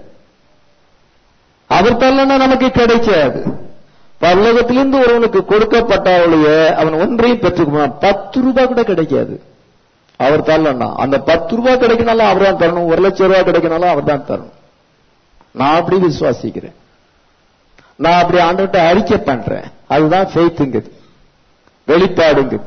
Speaker 1: அவர் தரலன்னா நமக்கு கிடைக்காது பரலோகத்திலிருந்து ஒருவனுக்கு கொடுக்கப்பட்டாவுடைய அவன் ஒன்றையும் பெற்றுக்குவான் பத்து ரூபாய் கூட கிடைக்காது அவர் தரலன்னா அந்த பத்து ரூபாய் கிடைக்கனாலும் அவர் தான் தரணும் ஒரு லட்சம் ரூபாய் கிடைக்கனாலும் அவர் தான் தரணும் நான் அப்படி விசுவாசிக்கிறேன் நான் அப்படி ஆண்டவர்கிட்ட அறிக்கை பண்றேன் அதுதான் ஃபெய்த்துங்குது வெளிப்பாடுங்குது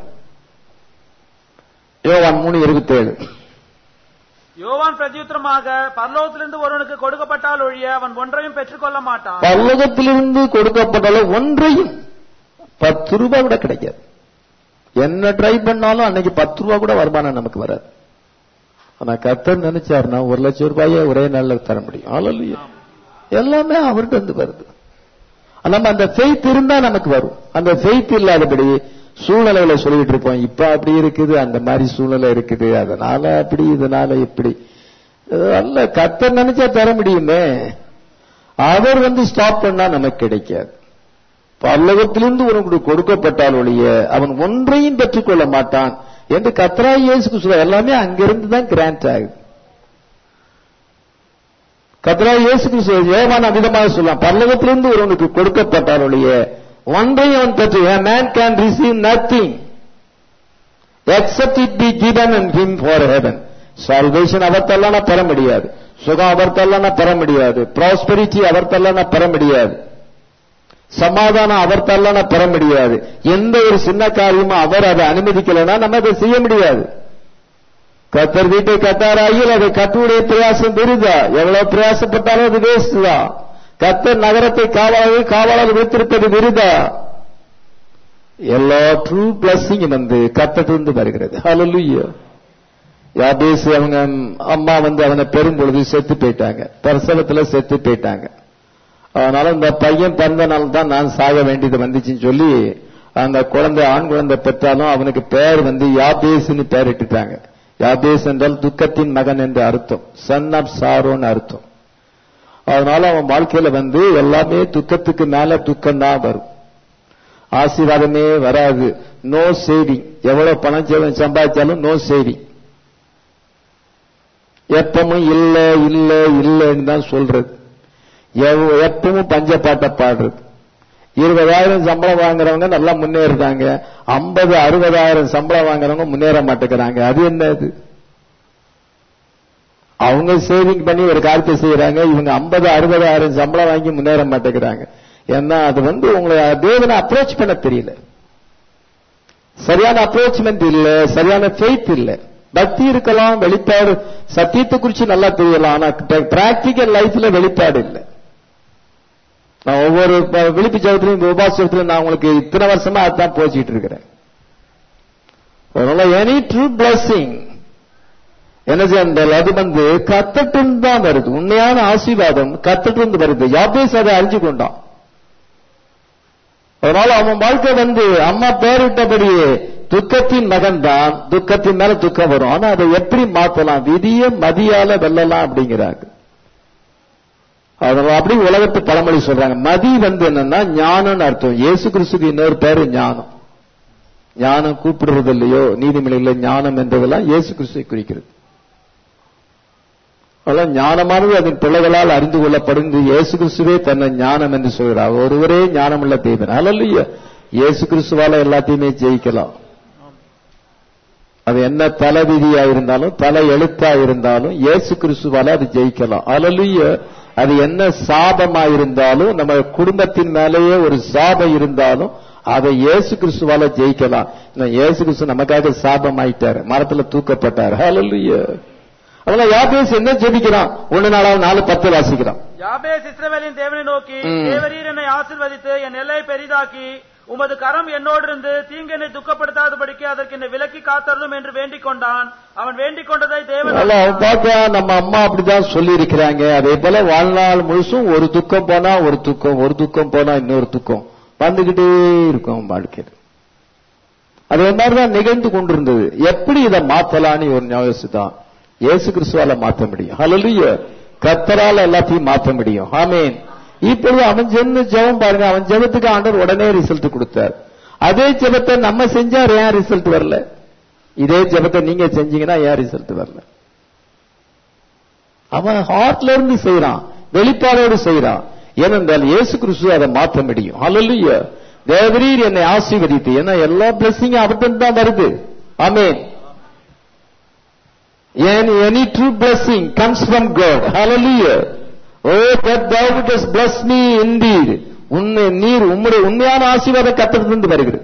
Speaker 1: யோவான் மூணு இருபத்தேழு
Speaker 2: யோவான் பிரதியுத்தரமாக பரலோகத்திலிருந்து ஒருவனுக்கு கொடுக்கப்பட்டால் ஒழிய அவன் ஒன்றையும் பெற்றுக்கொள்ள மாட்டான்
Speaker 1: பல்லகத்திலிருந்து கொடுக்கப்பட்டாலும் ஒன்றையும் பத்து ரூபாய் கூட கிடைக்காது என்ன ட்ரை பண்ணாலும் அன்னைக்கு பத்து ரூபாய் கூட வருமானம் நமக்கு வராது ஆனா கத்தர் நினைச்சாருன்னா ஒரு லட்சம் ரூபாயை ஒரே நாள்ல தர முடியும் அல்ல எல்லாமே அவர்கிட்ட இருந்து வருது நம்ம அந்த ஃபெய்த் இருந்தா நமக்கு வரும் அந்த ஃபெய்த் இல்லாதபடி சூழ்நிலையில சொல்லிட்டு இருப்போம் இப்ப அப்படி இருக்குது அந்த மாதிரி சூழ்நிலை இருக்குது அதனால அப்படி இதனால இப்படி அல்ல கத்தர் நினைச்சா தர முடியுமே அவர் வந்து ஸ்டாப் பண்ணா நமக்கு கிடைக்காது பல்லவத்திலிருந்து உனக்கு கொடுக்கப்பட்டால் ஒழிய அவன் ஒன்றையும் பெற்றுக்கொள்ள மாட்டான் என்று கத்ரா இயேசு கிறிஸ்துவ எல்லாமே அங்கிருந்து தான் கிராண்ட் ஆகுது கத்ரா இயேசு கிறிஸ்துவ ஏவான விதமாக சொல்லலாம் பல்லவத்திலிருந்து ஒருவனுக்கு கொடுக்கப்பட்டால் ஒழிய ஒன்றையும் அவன் பெற்று man can receive nothing except it be given and him for heaven salvation அவர்த்தெல்லாம் நான் பெற முடியாது சுகம் அவர்த்தெல்லாம் நான் பெற முடியாது ப்ராஸ்பெரிட்டி அவர்த்தெல்லாம் நான் பெற முடியாது சமாதானம் அவர்த்தெல்லாம் நான் பெற முடியாது எந்த ஒரு சின்ன காரியமும் அவர் அதை அனுமதிக்கலைன்னா நம்ம அதை செய்ய முடியாது கத்தர் வீட்டை கட்டாராயில் அதை கட்டுடைய பிரயாசம் விருதா எவ்வளவு பிரயாசப்பட்டாலும் அது வேஸ்ட் தான் கத்தர் நகரத்தை காவலாக காவலாக வைத்திருப்பது விருதா எல்லா ட்ரூ பிளஸிங் வந்து கத்தட்டிருந்து வருகிறது ஹalleluya யாபேஸ் அவங்க அம்மா வந்து அவனை பெரும் பொழுது செத்து போயிட்டாங்க பிரசவத்துல செத்து போயிட்டாங்க அதனால இந்த பையன் பிறந்தனால தான் நான் சாக வேண்டியது வந்துச்சுன்னு சொல்லி அந்த குழந்தை ஆண் குழந்தை பெற்றாலும் அவனுக்கு பேர் வந்து யாபேஸ்னு பேர் இட்டுட்டாங்க யாபேஸ் என்றால் துக்கத்தின் மகன் என்று அர்த்தம் சன் ஆஃப் சாரோன்னு அர்த்தம் அதனால அவன் வாழ்க்கையில வந்து எல்லாமே துக்கத்துக்கு மேல துக்கம் தான் வரும் ஆசீர்வாதமே வராது நோ சேவிங் எவ்வளவு பணம் சேவம் சம்பாதிச்சாலும் நோ சேவிங் எப்பவும் இல்ல இல்ல இல்லன்னு தான் சொல்றது எவ்- எப்பவும் பஞ்சப்பாட்டை பாடுறது இருபதாயிரம் சம்பளம் வாங்குறவங்க நல்லா முன்னேறுறாங்க ஐம்பது அறுபதாயிரம் சம்பளம் வாங்குறவங்க முன்னேற மாட்டேங்கிறாங்க அது என்னது அவங்க சேவிங் பண்ணி ஒரு காரியத்தை செய்யறாங்க இவங்க ஐம்பது அறுபதாயிரம் சம்பளம் வாங்கி முன்னேற மாட்டேங்கிறாங்க ஏன்னா அது வந்து உங்களை தேவனை அப்ரோச் பண்ண தெரியல சரியான அப்ரோச்மெண்ட் இல்ல சரியான ஃபெய்த் இல்ல பக்தி இருக்கலாம் வெளிப்பாடு சத்தியத்தை குறிச்சு நல்லா தெரியலாம் ஆனா பிராக்டிக்கல் லைஃப்ல வெளிப்பாடு இல்லை நான் ஒவ்வொரு ப- விழிப்பு ஜபத்திலையும் உபாசத்திலும் நான் உங்களுக்கு இத்தனை வருஷமா அதான் போச்சிட்டு இருக்கிறேன் அதனால எனி ட்ரூ பிளஸிங் என்ன செய்தால் அது வந்து கத்தட்டிருந்து தான் வருது உண்மையான ஆசீர்வாதம் கத்தட்டிருந்து வருது யாபேஸ் அதை அறிஞ்சு கொண்டான் அதனால அவன் வாழ்க்கை வந்து அம்மா பேரிட்டபடியே துக்கத்தின் மகன் தான் துக்கத்தின் மேல துக்கம் வரும் ஆனா அதை எப்படி மாத்தலாம் விதிய மதியால வெல்லலாம் அப்படிங்கிறாங்க அதனால அப்படி உலகத்து பழமொழி சொல்றாங்க மதி வந்து என்னன்னா ஞானம்னு அர்த்தம் இயேசு கிறிஸ்துக்கு இன்னொரு பேரு ஞானம் ஞானம் கூப்பிடுறது இல்லையோ நீதிமொழியில ஞானம் என்றதெல்லாம் இயேசு கிறிஸ்துவை குறிக்கிறது அதெல்லாம் ஞானமானது அதன் பிள்ளைகளால் அறிந்து கொள்ளப்படும் இது இயேசு கிறிஸ்துவே தன்னை ஞானம் என்று சொல்கிறார் ஒருவரே ஞானமுள்ள தேவன் அல்ல இயேசு கிறிஸ்துவால எல்லாத்தையுமே ஜெயிக்கலாம் அது என்ன தலை விதியா இருந்தாலும் தலை எழுத்தா இருந்தாலும் இயேசு கிறிஸ்துவால அது ஜெயிக்கலாம் அல்ல அது என்ன சாபமா இருந்தாலும் நம்ம குடும்பத்தின் மேலேயே ஒரு சாபம் இருந்தாலும் அதை இயேசு கிறிஸ்துவால ஜெயிக்கலாம் இன்னும் இயேசு கிறிஸ்து நமக்காக சாபம் ஆயிட்டாரு மரத்துல தூக்கப்பட்டார் ஹalleluya அவன யாபேஸ் என்ன ஜெபிக்கிறான் ஒண்ணு நாளாவது நாலு பத்து வாசிக்கிறான்
Speaker 2: யாபேஸ் இஸ்ரவேலின் தேவனை நோக்கி
Speaker 1: ம்.
Speaker 2: தேவரீர் என்னை ஆசீர்வதித்து என் எல்லையை பெரிதாக்கி உமது கரம் என்னோடு இருந்து தீங்கு என்னை துக்கப்படுத்தாதபடிக்கு அதற்கு என்னை விலக்கி காத்தருளும் என்று வேண்டிக் கொண்டான் அவன் வேண்டிக் கொண்டதை தேவன்
Speaker 1: அதனால அவன் பார்த்தா நம்ம அம்மா அப்படிதான் சொல்லி இருக்கிறாங்க அதே போல வாழ்நாள் முழுசும் ஒரு துக்கம் போனா ஒரு துக்கம் ஒரு துக்கம் போனா இன்னொரு துக்கம் வந்துகிட்டே இருக்கும் அவன் வாழ்க்கையில் அதே மாதிரிதான் நிகழ்ந்து கொண்டிருந்தது எப்படி இதை மாத்தலான்னு ஒரு யோசிதான் இயேசு கிறிஸ்துவால மாத்த முடியும் ஹalleluya கத்தரால எல்லாத்தையும் மாத்த முடியும் ஆமென் இப்பொழுது அவன் சென்று ஜெபம் பாருங்க அவன் ஜெபத்துக்கு ஆண்டவர் உடனே ரிசல்ட் கொடுத்தார் அதே ஜெபத்தை நம்ம செஞ்சா ஏன் ரிசல்ட் வரல இதே ஜெபத்தை நீங்க செஞ்சீங்கன்னா ஏன் ரிசல்ட் வரல அவன் ஹார்ட்ல இருந்து செய்யறான் வெளிப்பாடோடு செய்யறான் ஏனென்றால் இயேசு கிறிஸ்து அதை மாற்ற முடியும் ஹalleluya தேவரீர் என்னை ஆசீர்வதித்து ஏன்னா எல்லா பிளஸிங் அவர்கிட்ட தான் வருது ஆமென் And any true blessing comes from God. Hallelujah. Oh, that thou wouldest bless me indeed. உன்னை நீர் உம்முடைய உண்மையான ஆசீர்வாதம் கத்திலிருந்து வருகிறது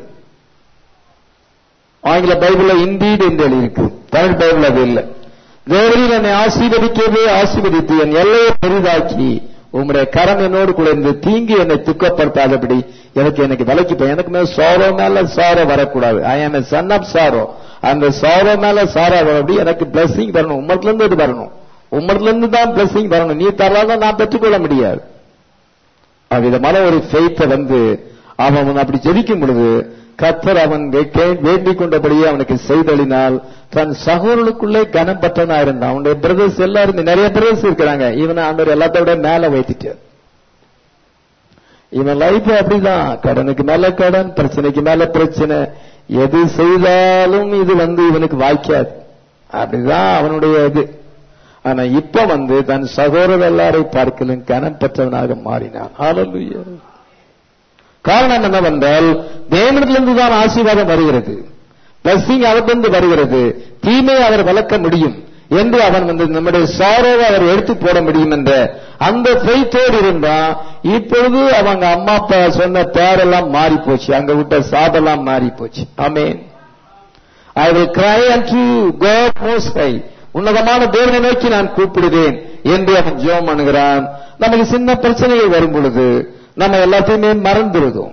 Speaker 1: ஆங்கில பைபிள்ல இண்டீட் என்று எழுதியிருக்கு தமிழ் பைபிள் அது இல்லை தேவரில் என்னை ஆசீர்வதிக்கவே ஆசீர்வதித்து என் எல்லையை பெரிதாக்கி உம்முடைய கரம் என்னோடு கூட இருந்து தீங்கு என்னை துக்கப்படுத்தாதபடி எனக்கு எனக்கு விலைக்கு போய் எனக்கு மேல சாரோ மேல சாரோ வரக்கூடாது I am son of sorrow அந்த சாரோ மேல சாரோ வரப்படி எனக்கு பிளஸிங் வரணும் உம்மத்துல இருந்து இது வரணும் உம்மத்துல இருந்து தான் பிளஸிங் வரணும் நீ தரலாம் நான் பெற்றுக்கொள்ள முடியாது அவ்விதமான ஒரு ஃபெய்த்தை வந்து அவன் அப்படி ஜெபிக்கும் பொழுது கத்தர் அவன் கே- வேண்டிக் கொண்டபடியே அவனுக்கு செய்தளினால் தன் சகோதரனுக்குள்ளே கனம் பற்றனா இருந்தான் அவனுடைய பிரதர்ஸ் எல்லாருமே நிறைய பிரதர்ஸ் இருக்கிறாங்க இவனை ஆண்டவர் எல்லாத்த விட மேல வைத்துட்டார் இவன் லைஃப் அப்படிதான் கடனுக்கு மேல கடன் பிரச்சனைக்கு மேல பிரச்சனை எது செய்தாலும் இது வந்து இவனுக்கு வாய்க்காது அப்படிதான் அவனுடைய இது ஆனா இப்ப வந்து தன் சகோதரர் எல்லாரை பார்க்கலும் கனம் பெற்றவனாக மாறினான் ஹalleluya காரணம் என்னவென்றால் தேவனிடத்திலிருந்து தான் ஆசீர்வாதம் வருகிறது பிளஸிங் அவரிலிருந்து வருகிறது தீமை அவர் வளர்க்க முடியும் என்று அவன் வந்து நம்முடைய சாரோவை அவர் எடுத்து போட முடியும் என்ற அந்த ஃபெய்த்தோடு இருந்தா இப்பொழுது அவங்க அம்மா அப்பா சொன்ன பேரெல்லாம் மாறி போச்சு அங்க விட்ட சாபெல்லாம் மாறி போச்சு ஆமென் I will cry and God most high உன்னதமான தேவனை நோக்கி நான் கூப்பிடுவேன் என்று அவன் ஜோம் பண்ணுகிறான் நமக்கு சின்ன பிரச்சனைகள் வரும் பொழுது நம்ம எல்லாத்தையுமே மறந்துடுதோம்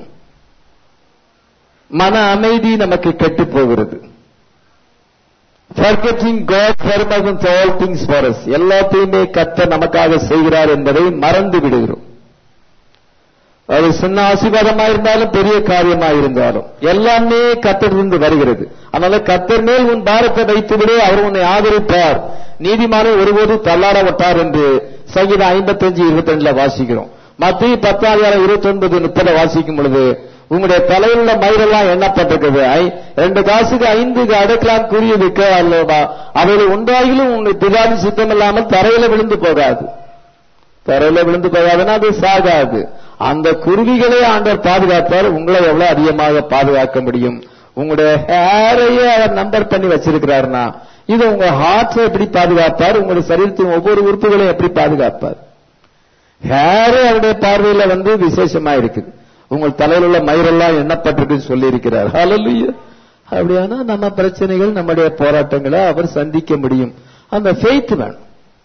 Speaker 1: மன அமைதி நமக்கு கெட்டு போகிறது forgetting God permanent all things for us எல்லாத்தையுமே கத்த நமக்காக செய்கிறார் என்பதை மறந்து விடுகிறோம் அது சின்ன ஆசீர்வாதமா இருந்தாலும் பெரிய காரியமா இருந்தாலும் எல்லாமே கத்தரிலிருந்து வருகிறது அதனால கத்தர் மேல் உன் பாரத்தை வைத்து விடு அவர் உன்னை ஆதரிப்பார் நீதிமானை ஒருபோது தள்ளாட விட்டார் என்று சங்கீதம் ஐம்பத்தஞ்சு இருபத்தி ரெண்டுல வாசிக்கிறோம் மத்திய பத்தாயிரம் இருபத்தி ஒன்பது முப்பதை வாசிக்கும் பொழுது உங்களுடைய தலையில் உள்ள மயிரெல்லாம் எண்ணப்பட்டிருக்கிறது ஐ- ரெண்டு காசுக்கு ஐந்து அடைக்கலாம் கூறிய விற்க அல்லவா அவைகள் ஒன்றாகிலும் உங்களுடைய பிதாவின் சித்தம் இல்லாமல் தரையில விழுந்து போகாது தரையில விழுந்து போகாதுன்னா அது சாகாது அந்த குருவிகளே ஆண்டவர் பாதுகாப்பார் உங்களை எவ்வளவு அதிகமாக பாதுகாக்க முடியும் உங்களுடைய ஹேரையே அவர் நம்பர் பண்ணி வச்சிருக்கிறாருன்னா இது உங்க ஹார்ட்டை எப்படி பாதுகாப்பார் உங்களுடைய சரீரத்தின் ஒவ்வொரு உறுப்புகளையும் எப்படி பாதுகாப்பார் ஹேரே அவருடைய பார்வையில வந்து விசேஷமா இருக்குது உங்கள் தலையில் உள்ள மயிரெல்லாம் எண்ணப்பட்டிருக்குன்னு சொல்லி இருக்கிறார் ஹalleluya அப்படியானா நம்ம பிரச்சனைகள் நம்முடைய போராட்டங்களை அவர் சந்திக்க முடியும் அந்த ஃபெய்த் வேணும்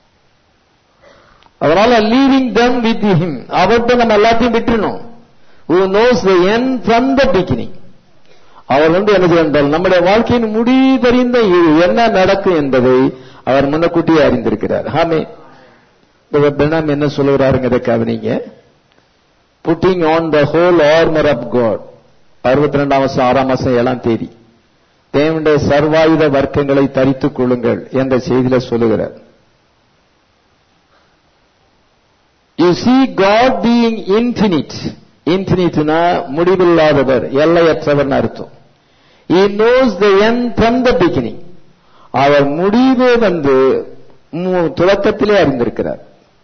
Speaker 1: அதனால லீவிங் தம் வித் ஹிம் அவர்கிட்ட நம்ம எல்லாத்தையும் விட்டுறணும் who knows the end from the beginning அவர் வந்து என்ன செய்தால் நம்முடைய வாழ்க்கையின் முடிவறிந்த இது என்ன நடக்கும் என்பதை அவர் முன்னக்கூட்டியே அறிந்திருக்கிறார் ஆமே பிரணாம் என்ன சொல்லுகிறாருங்கிறத கவனிங்க putting on the whole armour of God அறுபத்தி ரெண்டாம் வருஷம் ஆறாம் மாசம் ஏழாம் தேதி தேவனுடைய சர்வாயுத வர்க்கங்களை தரித்துக் கொள்ளுங்கள் என்ற செய்தியில சொல்லுகிறார் you see God being infinite இன்ஃபினிட்னா முடிவில்லாதவர் எல்லையற்றவர் அர்த்தம் he knows the end from the beginning அவர் முடிவே வந்து மு- துவக்கத்திலே அறிந்திருக்கிறார்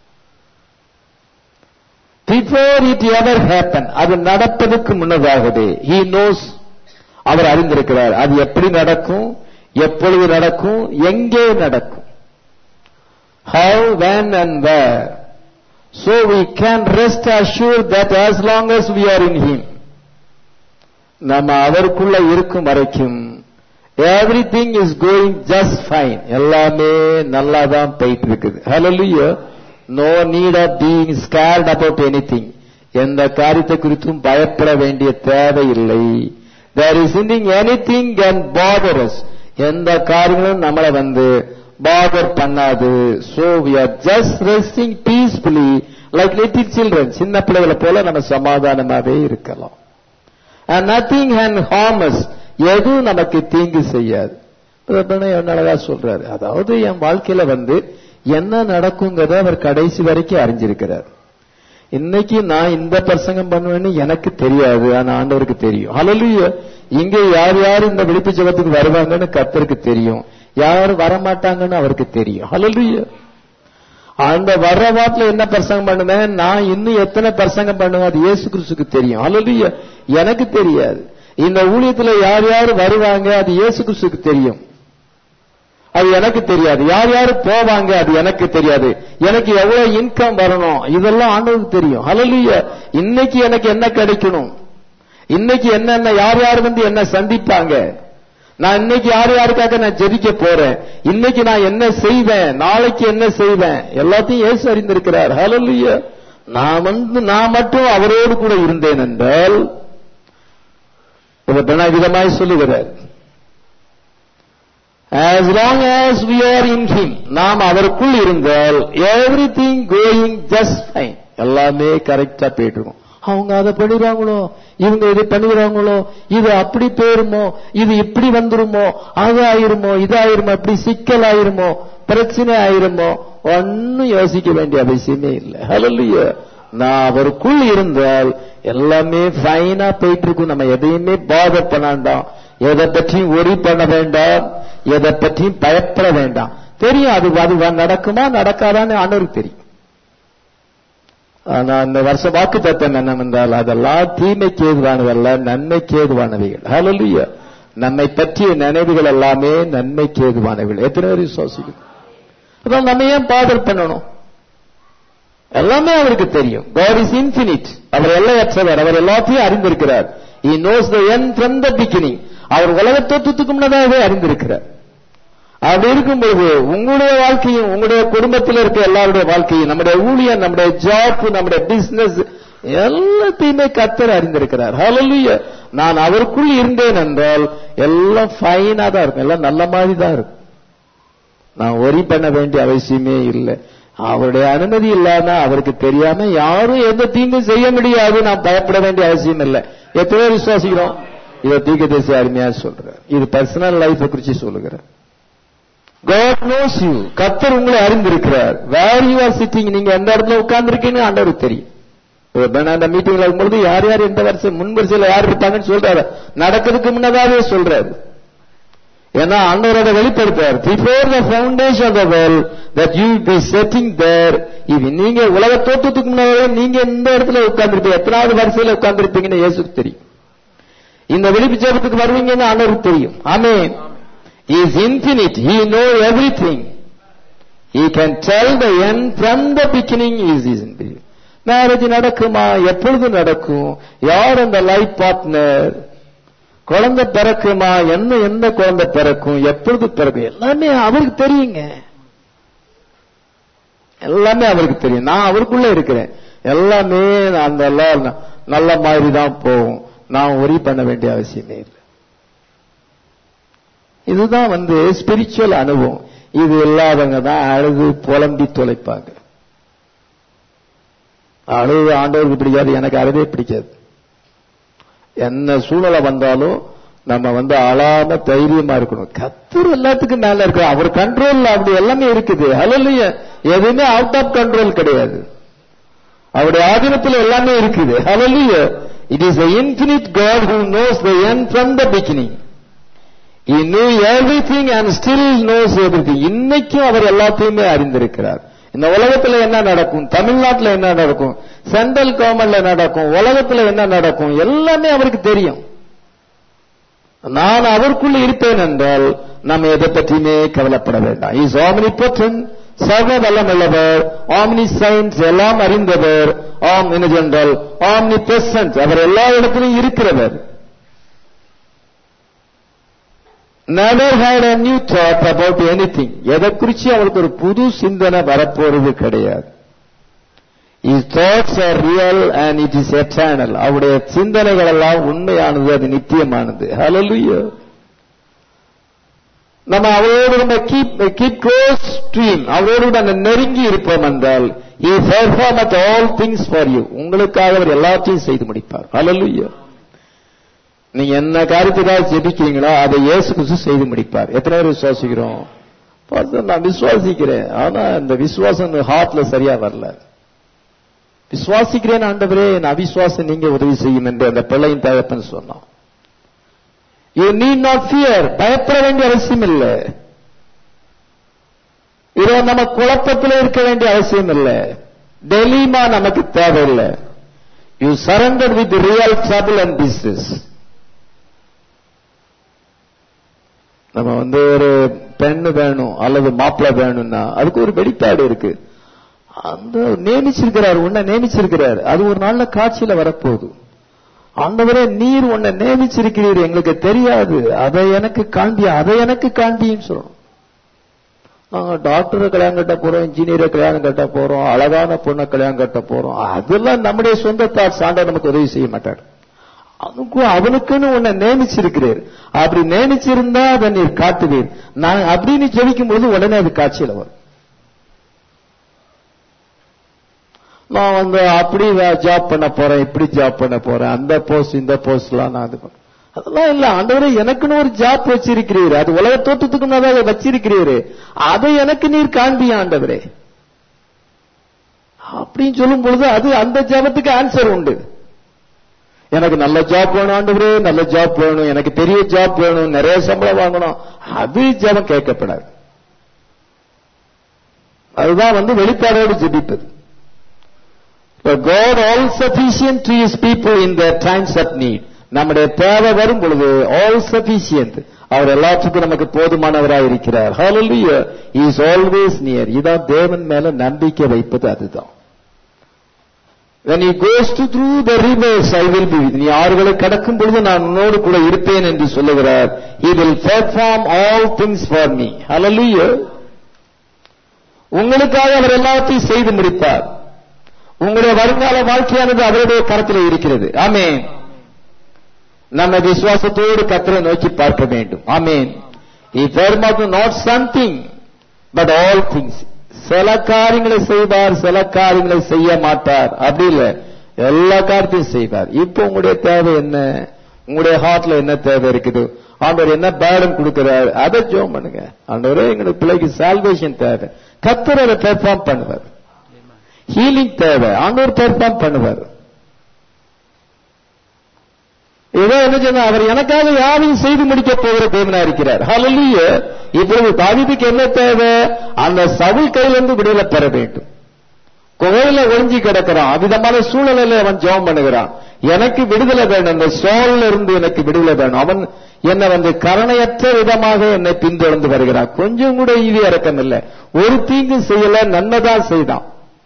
Speaker 1: பிஃபோர் இட் எவர் ஹேப்பன் அது நடப்பதற்கு முன்னதாகவே he knows அவர் அறிந்திருக்கிறார் அது எப்படி நடக்கும் எப்பொழுது நடக்கும் எங்கே நடக்கும் how when and where so we can rest assured that as long as we are in him நம்ம அவருக்குள்ள இருக்கும் வரைக்கும் everything is going just fine எல்லாமே நல்லா தான் போயிட்டு இருக்குது hallelujah no need of being scared about anything எந்த காரியத்தை குறித்தும் பயப்பட வேண்டிய தேவையில்லை there is nothing anything can bother us எந்த காரியங்களும் நம்மளை வந்து பாதர் பண்ணாது so we are just resting peacefully like little children சின்ன பிள்ளைகளை போல நம்ம சமாதானமாவே இருக்கலாம் and nothing can harm us எதுவும் நமக்கு தீங்கு செய்யாது பிரபனை அழகா சொல்றாரு அதாவது என் வாழ்க்கையில வந்து என்ன நடக்குங்கிறத அவர் கடைசி வரைக்கும் அறிஞ்சிருக்கிறார் இன்னைக்கு நான் இந்த பிரசங்கம் பண்ணுவேன்னு எனக்கு தெரியாது ஆனா ஆண்டவருக்கு தெரியும் ஹalleluya இங்க யார் யார் இந்த விழிப்பு ஜெபத்துக்கு வருவாங்கன்னு கர்த்தருக்கு தெரியும் யார் வரமாட்டாங்கன்னு அவருக்கு தெரியும் ஹalleluya அந்த வர்ற வாட்டில் என்ன பிரசங்கம் பண்ணுவேன் நான் இன்னும் எத்தனை பிரசங்கம் பண்ணுவேன் அது இயேசு கிறிஸ்துக்கு தெரியும் ஹalleluya எனக்கு தெரியாது இந்த ஊழியத்துல யார் யார் வருவாங்க அது இயேசு கிறிஸ்துக்கு தெரியும் அது எனக்கு தெரியாது யார் யார் போவாங்க அது எனக்கு தெரியாது எனக்கு எவ்வளவு இன்கம் வரணும் இதெல்லாம் ஆண்டவருக்கு தெரியும் ஹalleluya இன்னைக்கு எனக்கு என்ன கிடைக்கணும் இன்னைக்கு என்னென்ன யார் யார் வந்து என்ன சந்திப்பாங்க நான் இன்னைக்கு யார் யாருக்காக நான் ஜெபிக்க போறேன் இன்னைக்கு நான் என்ன செய்வேன் நாளைக்கு என்ன செய்வேன் எல்லாத்தையும் இயேசு அறிந்திருக்கிறார் ஹalleluya நான் வந்து நான் மட்டும் அவரோடு கூட இருந்தேன் என்றால் இவர் விதமாய் சொல்லுகிறார் as long as we are in him நாம் அவருக்குள் இருந்தால் everything going just fine எல்லாமே கரெக்டா போயிட்டு இருக்கும் அவங்க அதை பண்ணிடுறாங்களோ இவங்க இதை பண்ணிடுறாங்களோ இது அப்படி போயிருமோ இது இப்படி வந்துருமோ அது ஆயிருமோ இது ஆயிருமோ இப்படி சிக்கல் ஆயிருமோ பிரச்சனை ஆயிருமோ ஒன்னும் யோசிக்க வேண்டிய அவசியமே இல்லை ஹalleluya நான் அவருக்குள் இருந்தால் எல்லாமே ஃபைனா போயிட்டு இருக்கும் நம்ம எதையுமே பாத பண்ணாண்டாம் எதை பற்றியும் ஒரி பண்ண வேண்டாம் எதை பற்றியும் பயப்பட வேண்டாம் தெரியும் அது அது நடக்குமா நடக்காதான்னு ஆண்டவருக்கு தெரியும் ஆனா அந்த வருஷ வாக்கு தத்தம் என்னவென்றால் அதெல்லாம் தீமைக்கு ஏதுவானதல்ல நன்மைக்கு ஏதுவானவைகள் ஹalleluya நம்மை பற்றிய நினைவுகள் எல்லாமே நன்மைக்கு ஏதுவானவைகள் எத்தனை பேர் விசுவாசிக்கும் அதான் நம்ம ஏன் பாதல் பண்ணணும் எல்லாமே அவருக்கு தெரியும் God is infinite அவர் எல்லையற்றவர் அவர் எல்லாத்தையும் அறிந்திருக்கிறார் he knows the end from the beginning அவர் உலக தோற்றத்துக்கு முன்னதாகவே அறிந்திருக்கிறார் அப்படி இருக்கும்போது உங்களுடைய வாழ்க்கையும் உங்களுடைய குடும்பத்தில் இருக்க எல்லாருடைய வாழ்க்கையும் நம்முடைய ஊழியம் நம்முடைய ஜாப் நம்முடைய பிசினஸ் எல்லாத்தையுமே கத்தர் அறிந்திருக்கிறார் ஹalleluya நான் அவருக்குள் இருந்தேன் என்றால் எல்லாம் ஃபைனா தான் இருக்கும் எல்லாம் நல்ல மாதிரி தான் இருக்கும் நான் ஒரி பண்ண வேண்டிய அவசியமே இல்லை அவருடைய அனுமதி இல்லாம அவருக்கு தெரியாம யாரும் எந்த தீங்கும் செய்ய முடியாது நான் பயப்பட வேண்டிய அவசியம் இல்லை எத்தனை பேர் விசுவாசிக்கிறோம் இதை தீக்க தேசிய அருமையா சொல்றேன் இது பர்சனல் லைஃப் குறிச்சு சொல்லுகிறேன் God knows you கத்தர் உங்களை அறிந்திருக்கிறார் வேர் யூ ஆர் சிட்டிங் நீங்க எந்த இடத்துல உட்கார்ந்துருக்கீங்கன்னு ஆண்டவருக்கு தெரியும் அந்த மீட்டிங்ல இருக்கும்போது யார் யார் எந்த வருஷம் முன் வரிசையில் யார் இருப்பாங்கன்னு சொல்றாரு நடக்கிறதுக்கு முன்னதாகவே சொல்றாரு ஏன்னா ஆண்டவரோட வெளிப்படுத்தார் before the foundation of the world that you be setting there இது நீங்க உலக தோற்றத்துக்கு முன்னாலே நீங்க இந்த இடத்துல உட்கார்ந்துருப்பீங்க எத்தனாவது வரிசையில உட்கார்ந்துருப்பீங்கன்னு இயேசுக்கு தெரியும் இந்த வெளிப்பு ஜெபத்துக்கு வருவீங்கன்னு ஆண்டவருக்கு தெரியும் ஆமென் He is infinite. He knows everything. He can tell the end from the beginning is his infinite. Marriage நடக்குமா எப்பொழுது நடக்கும் யார் அந்த லைஃப் பார்ட்னர் குழந்தை பிறக்குமா என்ன எந்த குழந்தை பிறக்கும் எப்பொழுது பிறக்கும் எல்லாமே அவருக்கு தெரியுங்க எல்லாமே அவருக்கு தெரியும் நான் அவருக்குள்ள இருக்கிறேன் எல்லாமே அந்த எல்லாம் நல்ல மாதிரி தான் போகும் நான் ஒரி பண்ண வேண்டிய அவசியமே இல்லை இதுதான் வந்து ஸ்பிரிச்சுவல் அனுபவம் இது இல்லாதவங்க தான் அழுது புலம்பி தொலைப்பாங்க அழுது ஆண்டவருக்கு பிடிக்காது எனக்கு அழுதே பிடிக்காது என்ன சூழ்நிலை வந்தாலும் நம்ம வந்து அழாம தைரியமா இருக்கணும் கத்தர் எல்லாத்துக்கும் மேல இருக்கு அவர் கண்ட்ரோல்ல அப்படி எல்லாமே இருக்குது ஹலோலைய எதுவுமே அவுட் ஆஃப் கண்ட்ரோல் கிடையாது அவருடைய ஆதீனத்தில் எல்லாமே இருக்குது hallelujah it is infinite God who knows the end from the beginning He knew everything and still knows everything. இன்னைக்கும் அவர் எல்லாத்தையுமே அறிந்திருக்கிறார் இந்த உலகத்துல என்ன நடக்கும் தமிழ்நாட்டுல என்ன நடக்கும் சென்ட்ரல் கவர்மெண்ட்ல நடக்கும் உலகத்துல என்ன நடக்கும் எல்லாமே அவருக்கு தெரியும் நான் அவருக்குள்ள இருப்பேன் என்றால் நம்ம எதை பற்றியுமே கவலைப்பட வேண்டாம் இஸ் ஆமினி பொற்றன் சர்வ வல்லம் உள்ளவர் ஆம்னி சயின்ஸ் எல்லாம் அறிந்தவர் ஆம் என்ன ஜென்றால் ஆம்னி பிரசன்ட் அவர் எல்லா இடத்திலும் இருக்கிறவர் never had a new thought about anything எதை குறிச்சு அவருக்கு ஒரு புது சிந்தனை வரப்போறது கிடையாது His thoughts are real and it is eternal. அவருடைய சிந்தனைகள் எல்லாம் உண்மையானது அது நித்தியமானது ஹalleluya நம்ம அவரோடு நம்ம கீப் கீப் க்ளோஸ் ட்ரீம் அவரோடு நம்ம நெருங்கி இருப்போம் என்றால் he perform at all things for you உங்களுக்காக அவர் எல்லாத்தையும் செய்து முடிப்பார் ஹalleluya நீங்க என்ன காரியத்துக்காக ஜெபிக்கிறீங்களோ அதை இயேசு கிறிஸ்து செய்து முடிப்பார் எத்தனை பேர் விசுவாசிக்கிறோம் பார்த்தா நான் விசுவாசிக்கிறேன் ஆனா இந்த விசுவாசம் ஹார்ட்ல சரியா வரல விசுவாசிக்கிறேன் ஆண்டவரே என் அவிசுவாசம் நீங்க உதவி செய்யும் என்று அந்த பிள்ளையின் தகப்பன் சொன்னான் யூ நீட் நாட் ஃபியர் பயப்பட வேண்டிய அவசியம் இல்லை இதோ நம்ம குழப்பத்தில் இருக்க வேண்டிய அவசியம் இல்லை டெலிமா நமக்கு தேவையில்லை you surrender with real trouble and business நம்ம வந்து ஒரு பெண்ணு வேணும் அல்லது மாப்பிள்ளை வேணும்னா அதுக்கு ஒரு வெளிப்பாடு இருக்கு அந்த நியமிச்சிருக்கிறார் உன்னை நியமிச்சிருக்கிறார் அது ஒரு நல்ல காட்சியில வரப்போகுது ஆண்டவரே நீர் உன்னை நியமிச்சிருக்கிறீர் எங்களுக்கு தெரியாது அதை எனக்கு காண்பி அதை எனக்கு காண்பின்னு சொல்லணும் நாங்க டாக்டரை கல்யாணம் கட்ட போறோம் இன்ஜினியரை கல்யாணம் கட்ட போறோம் அழகான பொண்ணை கல்யாணம் கட்ட போறோம் அதெல்லாம் நம்முடைய சொந்த தாட்ஸ் ஆண்டவர் நமக்கு உதவி செய்ய மாட்டார் அதுக்கும் அவனுக்குன்னு உன்னை நியமிச்சிருக்கிறீர் அப்படி நியமிச்சிருந்தா அதை நீர் காட்டுவீர் நான் அப்படின்னு ஜெபிக்கும் பொழுது உடனே அது காட்சியில வரும் நான் வந்து அப்படி ஜாப் பண்ண போறேன் இப்படி ஜாப் பண்ண போறேன் அந்த போஸ்ட் இந்த போஸ்ட்லாம் நான் இது பண்ண அதெல்லாம் இல்ல ஆண்டவரே எனக்குன்னு ஒரு ஜாப் வச்சிருக்கிறீர் அது உலக தோட்டத்துக்கு முன்னதாக வச்சிருக்கிறீரு அதை எனக்கு நீர் காண்பி ஆண்டவரே அப்படின்னு சொல்லும் பொழுது அது அந்த ஜபத்துக்கு ஆன்சர் உண்டு எனக்கு நல்ல ஜாப் வேணும் ஆண்டவரே நல்ல ஜாப் வேணும் எனக்கு பெரிய ஜாப் வேணும் நிறைய சம்பளம் வாங்கணும் அது ஜபம் கேட்கப்படாது அதுதான் வந்து வெளிப்பாடோடு ஜெபிப்பது But God all sufficient to his people in their times of need. நம்முடைய தேவை வரும் பொழுது ஆல் சஃபிஷியன்ட் அவர் எல்லாத்துக்கும் நமக்கு போதுமானவராய் இருக்கிறார் Hallelujah. He is always near. இதான் தேவன் மேல நம்பிக்கை வைப்பது அதுதான் When he goes to through the rivers, I will be with. நீ ஆறுகளை கடக்கும் பொழுது நான் உன்னோடு கூட இருப்பேன் என்று சொல்லுகிறார் He will perform all things for me. Hallelujah. உங்களுக்காக அவர் எல்லாத்தையும் செய்து முடிப்பார் உங்களுடைய வருங்கால வாழ்க்கையானது அவருடைய கரத்தில் இருக்கிறது ஆமென் நம்ம விசுவாசத்தோடு கத்தரை நோக்கி பார்க்க வேண்டும் ஆமென் not something but all things சில காரியங்களை செய்வார் சில காரியங்களை செய்ய மாட்டார் அப்படி இல்ல எல்லா காரியத்தையும் செய்வார் இப்போ உங்களுடைய தேவை என்ன உங்களுடைய ஹார்ட்ல என்ன தேவை இருக்குது ஆண்டவர் என்ன பேரம் கொடுக்கிறார் அதை ஜோம் பண்ணுங்க ஆண்டவரே எங்களுக்கு பிள்ளைக்கு சால்வேஷன் தேவை கத்தர் அதை பெர்ஃபார்ம் பண்ணுவார் ஹீலிங் தேவை ஆண்டவர் பெர்ஃபார்ம் பண்ணுவார் ஏதோ என்ன சொன்னா அவர் எனக்காக யாரையும் செய்து முடிக்க போகிற தேவனா இருக்கிறார் ஹalleluya இப்பொழுது தாவீதுக்கு என்ன தேவை அந்த சவுல் கையிலிருந்து விடுதலை பெற வேண்டும் குகையில ஒளிஞ்சி கிடக்கிறான் அவ்விதமான சூழ்நிலையில அவன் ஜெபம் பண்ணுகிறான் எனக்கு விடுதலை வேணும் அந்த சோழல இருந்து எனக்கு விடுதலை வேணும் அவன் என்ன வந்து கருணையற்ற விதமாக என்னை பின்தொடர்ந்து வருகிறான் கொஞ்சம் கூட ஈவி இறக்கம் இல்லை ஒரு தீங்கும் செய்யல நன்மைதான் செய்தான்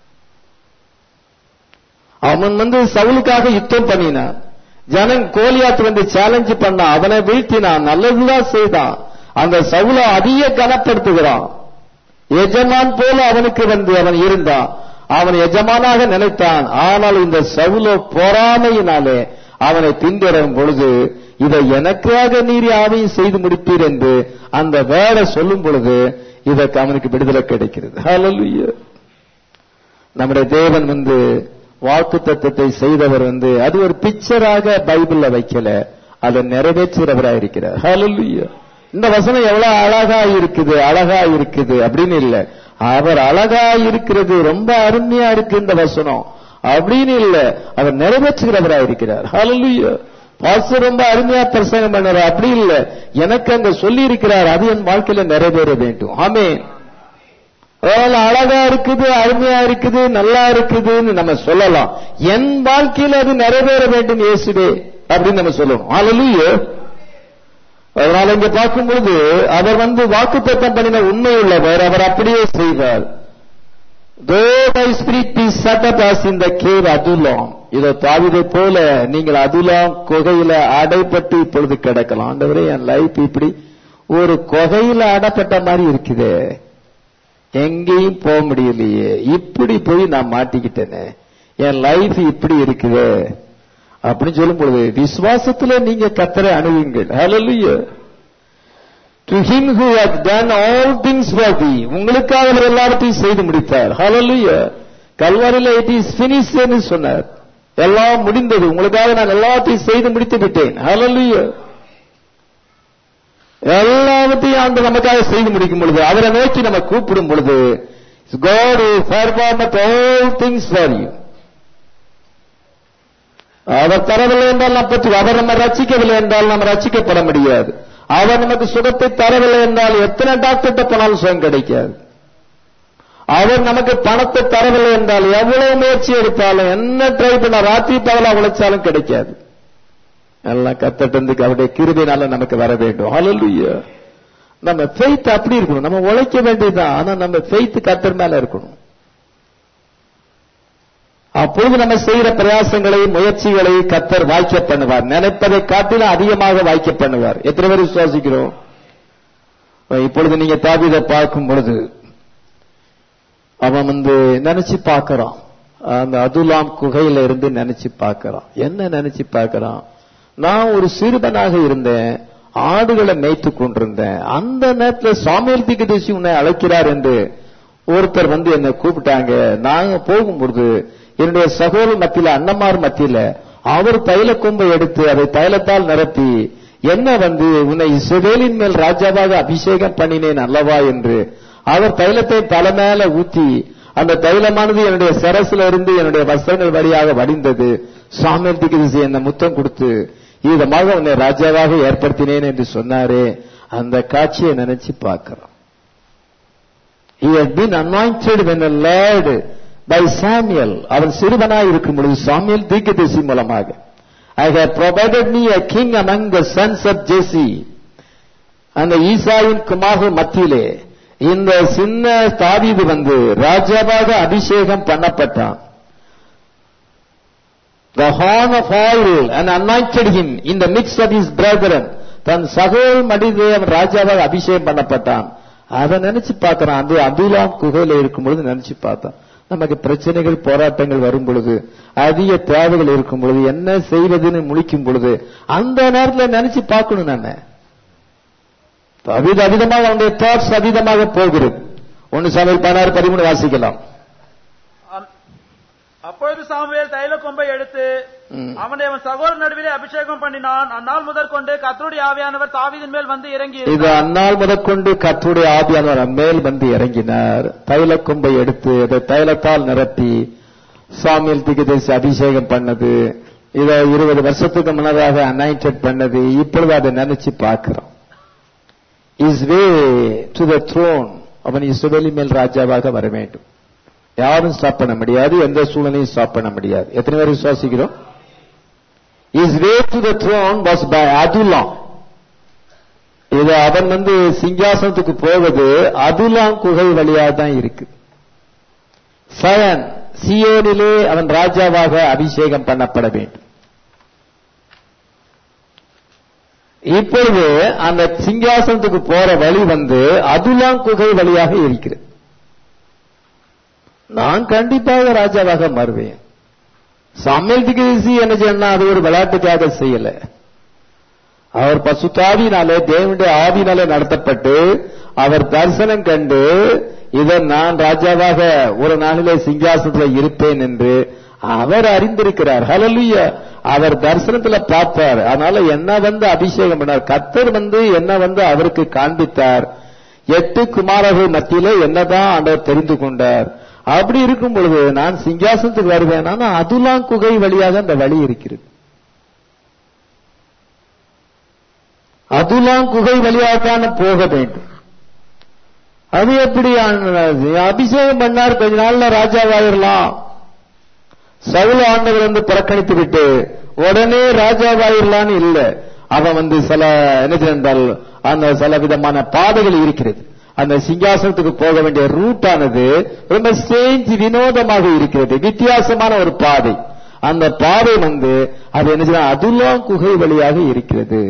Speaker 1: அவன் வந்து சவுலுக்காக யுத்தம் பண்ணினான் ஜனன் கோலியாத்து வந்து சேலஞ்ச் பண்ணா அவனை வீழ்த்தினான் நல்லதுதான் செய்தான் அந்த சவுலை அதிக கனப்படுத்துகிறான் எஜமான் போல அவனுக்கு வந்து அவன் இருந்தான் அவன் எஜமானாக நினைத்தான் ஆனால் இந்த சவுலோ பொறாமையினாலே அவனை பின்தொடரும் பொழுது இதை எனக்காக நீர் யாவையும் செய்து முடிப்பீர் என்று அந்த வேலை சொல்லும் பொழுது இதற்கு அவனுக்கு விடுதலை கிடைக்கிறது ஹalleluya நம்முடைய தேவன் வந்து வாக்கு தத்துவத்தை செய்தவர் வந்து அது ஒரு பிக்சராக பைபிள்ல வைக்கல அதை நிறைவேற்றுகிறவராக இருக்கிறார் ஹalleluya இந்த வசனம் எவ்வளவு அழகா இருக்குது அழகா இருக்குது அப்படின்னு இல்ல அவர் அழகா இருக்கிறது ரொம்ப அருமையா இருக்கு இந்த வசனம் அப்படின்னு இல்ல அவர் நிறைவேற்றுகிறவராக இருக்கிறார் ஹalleluya பாஸ்டர் ரொம்ப அருமையா பிரசங்கம் பண்ணார் அப்படி இல்ல எனக்கு அங்க சொல்லி இருக்கிறார் அது என் வாழ்க்கையில நிறைவேற வேண்டும் ஆமென் அதனால அழகா இருக்குது அருமையா இருக்குது நல்லா இருக்குதுன்னு நம்ம சொல்லலாம் என் வாழ்க்கையில அது நிறைவேற வேண்டும் இயேசுவே அப்படின்னு நம்ம சொல்லணும் ஹalleluya அதனால இங்க பார்க்கும் பொழுது அவர் வந்து வாக்குத்தத்தம் பண்ணின உண்மை உள்ளவர் அவர் அப்படியே செய்வார் Though thy spirit be set up as in the cave Adullam. இதோ தாவிதை போல நீங்கள் அதுலாம் குகையில அடைப்பட்டு இப்பொழுது கிடக்கலாம் ஆண்டவரே என் லைஃப் இப்படி ஒரு குகையில அடைப்பட்ட மாதிரி இருக்குதே எங்கேயும் போக முடியலையே இப்படி போய் நான் மாட்டிக்கிட்டேனே என் லைஃப் இப்படி இருக்குது அப்படின்னு சொல்லும் பொழுது விசுவாசத்துல நீங்க கத்தரை அணுகுங்கள் ஹalleluya to him who has done all things for thee உங்களுக்காக அவர் எல்லாத்தையும் செய்து முடித்தார் ஹalleluya கல்வாரில இட் இஸ் finished ன்னு சொன்னார் எல்லாம் முடிந்தது உங்களுக்காக நான் எல்லாத்தையும் செய்து முடித்து விட்டேன் ஹalleluya எல்லாவற்றையும் ஆண்டு நமக்காக செய்து முடிக்கும் பொழுது அவரை நோக்கி நம்ம கூப்பிடும் பொழுது God will perform all things for you அவர் தரவில்லை என்றால் நாம் பெற்று அவர் நம்ம ரசிக்கவில்லை என்றால் நாம் ரசிக்கப்பட முடியாது அவர் நமக்கு சுகத்தை தரவில்லை என்றால் எத்தனை டாக்டர்கிட்ட போனாலும் சுகம் கிடைக்காது அவர் நமக்கு பணத்தை தரவில்லை என்றால் எவ்வளவு முயற்சி எடுத்தாலும் என்ன ட்ரை பண்ண ராத்திரி பகலா உழைச்சாலும் கிடைக்காது எல்லாம் கத்தட்டு அவருடைய கிருபினால நமக்கு வர வேண்டும் ஹalleluya நம்ம ஃபெய்த் அப்படி இருக்கணும் நம்ம உழைக்க வேண்டியதுதான் ஆனா நம்ம ஃபெய்த் கத்தர் மேல இருக்கணும் அப்பொழுது நம்ம செய்கிற பிரயாசங்களை முயற்சிகளை கத்தர் வாய்க்க பண்ணுவார் நினைப்பதை காட்டிலும் அதிகமாக வாய்க்க பண்ணுவார் எத்தனை பேர் விசுவாசிக்கிறோம் இப்பொழுது நீங்க தாவிதை பார்க்கும் பொழுது அவன் வந்து நினைச்சு பார்க்கறான் அந்த அதுலாம் குகையில இருந்து நினைச்சு பார்க்கறான் என்ன நினைச்சு பார்க்கறான் நான் ஒரு சிறுவனாக இருந்தேன் ஆடுகளை மேய்த்து கொண்டிருந்தேன் அந்த நேரத்தில் சாமியல் திகதேசி உன்னை அழைக்கிறார் என்று ஒருத்தர் வந்து என்னை கூப்பிட்டாங்க நாங்க போகும்பொழுது என்னுடைய சகோதரர் மத்தியில அண்ணமார் மத்தியில அவர் தைல கொம்பை எடுத்து அதை தைலத்தால் நிரப்பி என்ன வந்து உன்னை இஸ்ரவேலின் மேல் ராஜாவாக அபிஷேகம் பண்ணினேன் அல்லவா என்று அவர் தைலத்தை தலை மேல ஊத்தி அந்த தைலமானது என்னுடைய சிரசுல இருந்து என்னுடைய வஸ்திரங்கள் வழியாக வடிந்தது சாமியல் திகிதிசி என்ன முத்தம் கொடுத்து இதமாக உன்னை ராஜாவாக ஏற்படுத்தினேன் என்று சொன்னாரே அந்த காட்சியை நினைச்சு பார்க்கிறோம் He had been anointed when the Lord by Samuel அவன் சிறுவனாய் இருக்கும் பொழுது சாமியல் தீர்க்கதரிசி மூலமாக I have provided me a king among the sons of Jesse அந்த ஈசாயின் குமார்கள் மத்தியிலே இந்த சின்ன தாவீது வந்து ராஜாவாக அபிஷேகம் பண்ணப்பட்டான் The horn of oil and anointed him in the midst of his brethren. தன் சகோல் மடிதே அவன் ராஜாவாக அபிஷேகம் பண்ணப்பட்டான் அதை நினைச்சு பார்க்கறான் அது அபிலாம் குகையில இருக்கும் பொழுது நினைச்சு பார்த்தான் நமக்கு பிரச்சனைகள் போராட்டங்கள் வரும் பொழுது அதிக தேவைகள் இருக்கும் பொழுது என்ன செய்வதுன்னு முழிக்கும் பொழுது அந்த நேரத்துல நினைச்சு பார்க்கணும் நானே அவித அவிதமாக அவனுடைய தாட்ஸ் அதீதமாக போகிறது ஒன்னு சமையல் பதினாறு பதிமூணு வாசிக்கலாம்
Speaker 2: அம்- அப்பொழுது சாமுவேல் தைல கொம்பை எடுத்து
Speaker 1: ம்.
Speaker 2: அவனை அவன் சகோதர நடுவிலே அபிஷேகம் பண்ணினான் அந்நாள் முதற்கொண்டு கர்த்தருடைய ஆவியானவர் தாவீதின் மேல் வந்து இறங்கி
Speaker 1: இது
Speaker 2: இருந்தார்.
Speaker 1: அந்நாள் முதற்கொண்டு கர்த்தருடைய ஆவியானவர் மேல் வந்து இறங்கினார் தைல கொம்பை எடுத்து அதை தைலத்தால் நிரப்பி சாமியல் திகதேசி அபிஷேகம் பண்ணது இதை இருபது வருஷத்துக்கு முன்னதாக அனாயிண்டட் பண்ணது இப்பொழுது அதை நினைச்சு பார்க்கிறோம் is way to the throne அவன் இஸ்ரவேலி மேல் ராஜாவாக வர வேண்டும் யாரும் ஸ்டாப் பண்ண முடியாது எந்த சூழ்நிலையும் ஸ்டாப் பண்ண முடியாது எத்தனை பேர் விசுவாசிக்கிறோம் is way to the throne was by Adullam இது அவன் வந்து சிங்காசனத்துக்கு போவது அதுலாம் குகை வழியாக தான் இருக்கு சயன் சியோனிலே அவன் ராஜாவாக அபிஷேகம் பண்ணப்பட வேண்டும் இப்பொழுது அந்த சிங்காசனத்துக்கு போற வழி வந்து அதுலாம் குகை வழியாக இருக்கிறது நான் கண்டிப்பாக ராஜாவாக மாறுவேன் சமையல் திகிரிசி என்ன செய்யணும் அது ஒரு விளையாட்டுக்காக செய்யல அவர் பசுத்தாவினாலே தேவனுடைய ஆவினாலே நடத்தப்பட்டு அவர் தரிசனம் கண்டு இதை நான் ராஜாவாக ஒரு நாளிலே சிங்காசனத்தில் இருப்பேன் என்று அவர் அறிந்திருக்கிறார் ஹalleluya அவர் தரிசனத்துல பார்த்தார் அதனால என்ன வந்து அபிஷேகம் பண்ணார் கத்தர் வந்து என்ன வந்து அவருக்கு காண்பித்தார் எட்டு குமாரர்கள் மத்தியிலே என்னதான் ஆண்டவர் தெரிந்து கொண்டார் அப்படி இருக்கும் பொழுது நான் சிங்காசனத்துக்கு வருவேன் ஆனா அதுலாம் குகை வழியாக அந்த வழி இருக்கிறது அதுலாம் குகை வழியாகத்தான் போக வேண்டும் அது எப்படி ஆனது? அபிஷேகம் பண்ணார் கொஞ்ச நாள்ல ராஜாவாயிரலாம் சவுல ஆண்டவர் வந்து புறக்கணித்து விட்டு உடனே ராஜாவாயிரலான்னு இல்ல அவன் வந்து சில என்ன செய்தால் அந்த சில விதமான பாதைகள் இருக்கிறது அந்த சிங்காசனத்துக்கு போக வேண்டிய ரூட் ஆனது ரொம்ப ஸ்டேஞ்ச் வினோதமாக இருக்கிறது வித்தியாசமான ஒரு பாதை அந்த பாதை வந்து அது என்ன செய்ய அதுலாம் குகை வழியாக இருக்கிறது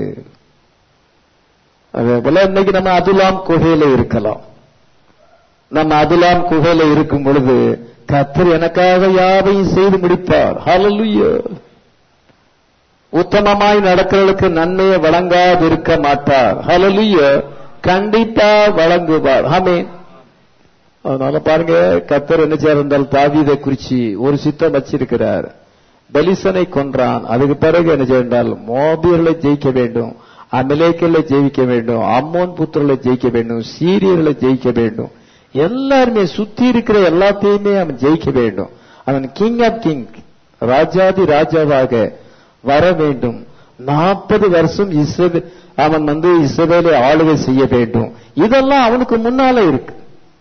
Speaker 1: அதே போல இன்னைக்கு நம்ம அதுலாம் குகையில இருக்கலாம் நம்ம அதுலாம் குகையில இருக்கும் பொழுது கத்தர் எனக்காக யாவையும் செய்து முடிப்பார் ஹalleluya உத்தமமாய் நடக்கிறவர்களுக்கு நன்மையை வழங்காது இருக்க மாட்டார் ஹalleluya கண்டிப்பா வழங்குவார் ஆமென் அதனால பாருங்க கத்தர் என்ன செய்யறால் தாவீதை குறிச்சு ஒரு சித்தம் வச்சிருக்கிறார் பெலிசனை கொன்றான் அதுக்கு பிறகு என்ன செய்தால் மோபியர்களை ஜெயிக்க வேண்டும் அமலேக்கர்களை ஜெயிக்க வேண்டும் அம்மோன் புத்திரர்களை ஜெயிக்க வேண்டும் சீரியர்களை ஜெயிக்க வேண்டும் எல்லாருமே சுத்தி இருக்கிற எல்லாத்தையுமே அவன் ஜெயிக்க வேண்டும் அவன் கிங் ஆஃப் கிங் ராஜாதி ராஜாவாக வர வேண்டும் நாற்பது வருஷம் இஸ்ரவே அவன் வந்து இஸ்ரவேலை ஆளுகை செய்ய வேண்டும் இதெல்லாம் அவனுக்கு முன்னால இருக்கு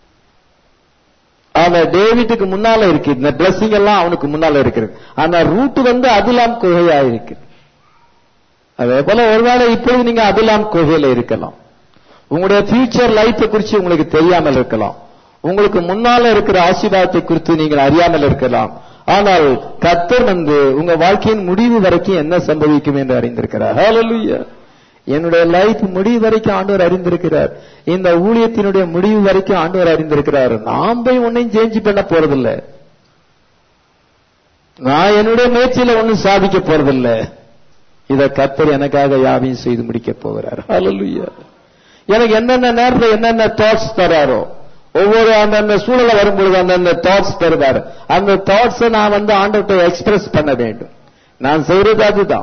Speaker 1: அவன் டேவிட்டுக்கு முன்னால இருக்கு இந்த பிளஸிங் எல்லாம் அவனுக்கு முன்னால இருக்கிறது ஆனா ரூட் வந்து அதுலாம் குகையா இருக்கு அதே போல ஒருவேளை இப்பொழுது நீங்க அதுலாம் குகையில இருக்கலாம் உங்களுடைய ஃபியூச்சர் லைஃப் குறித்து உங்களுக்கு தெரியாமல் இருக்கலாம் உங்களுக்கு முன்னால இருக்கிற ஆசீர்வாதத்தை குறித்து நீங்கள் அறியாமல் இருக்கலாம் ஆனால் கர்த்தர் வந்து உங்க வாழ்க்கையின் முடிவு வரைக்கும் என்ன சம்பவிக்கும் என்று அறிந்திருக்கிறார் Hallelujah. என்னுடைய லைஃப் முடிவு வரைக்கும் ஆண்டவர் அறிந்திருக்கிறார் இந்த ஊழியத்தினுடைய முடிவு வரைக்கும் ஆண்டவர் அறிந்திருக்கிறார் நாம் போய் ஒன்னையும் சேஞ்ச் பண்ண போறதில்லை நான் என்னுடைய முயற்சியில ஒன்னும் சாதிக்க போறதில்லை இத கத்தர் எனக்காக யாவையும் செய்து முடிக்க போகிறார் Hallelujah. எனக்கு என்னென்ன நேரத்தில் என்னென்ன தாட்ஸ் தராரோ ஒவ்வொரு அந்தந்த சூழல வரும்பொழுது அந்தந்த தாட்ஸ் தருவார் அந்த தாட்ஸை நான் வந்து ஆண்டவர்கிட்ட எக்ஸ்பிரஸ் பண்ண வேண்டும் நான் செய்யறது அதுதான்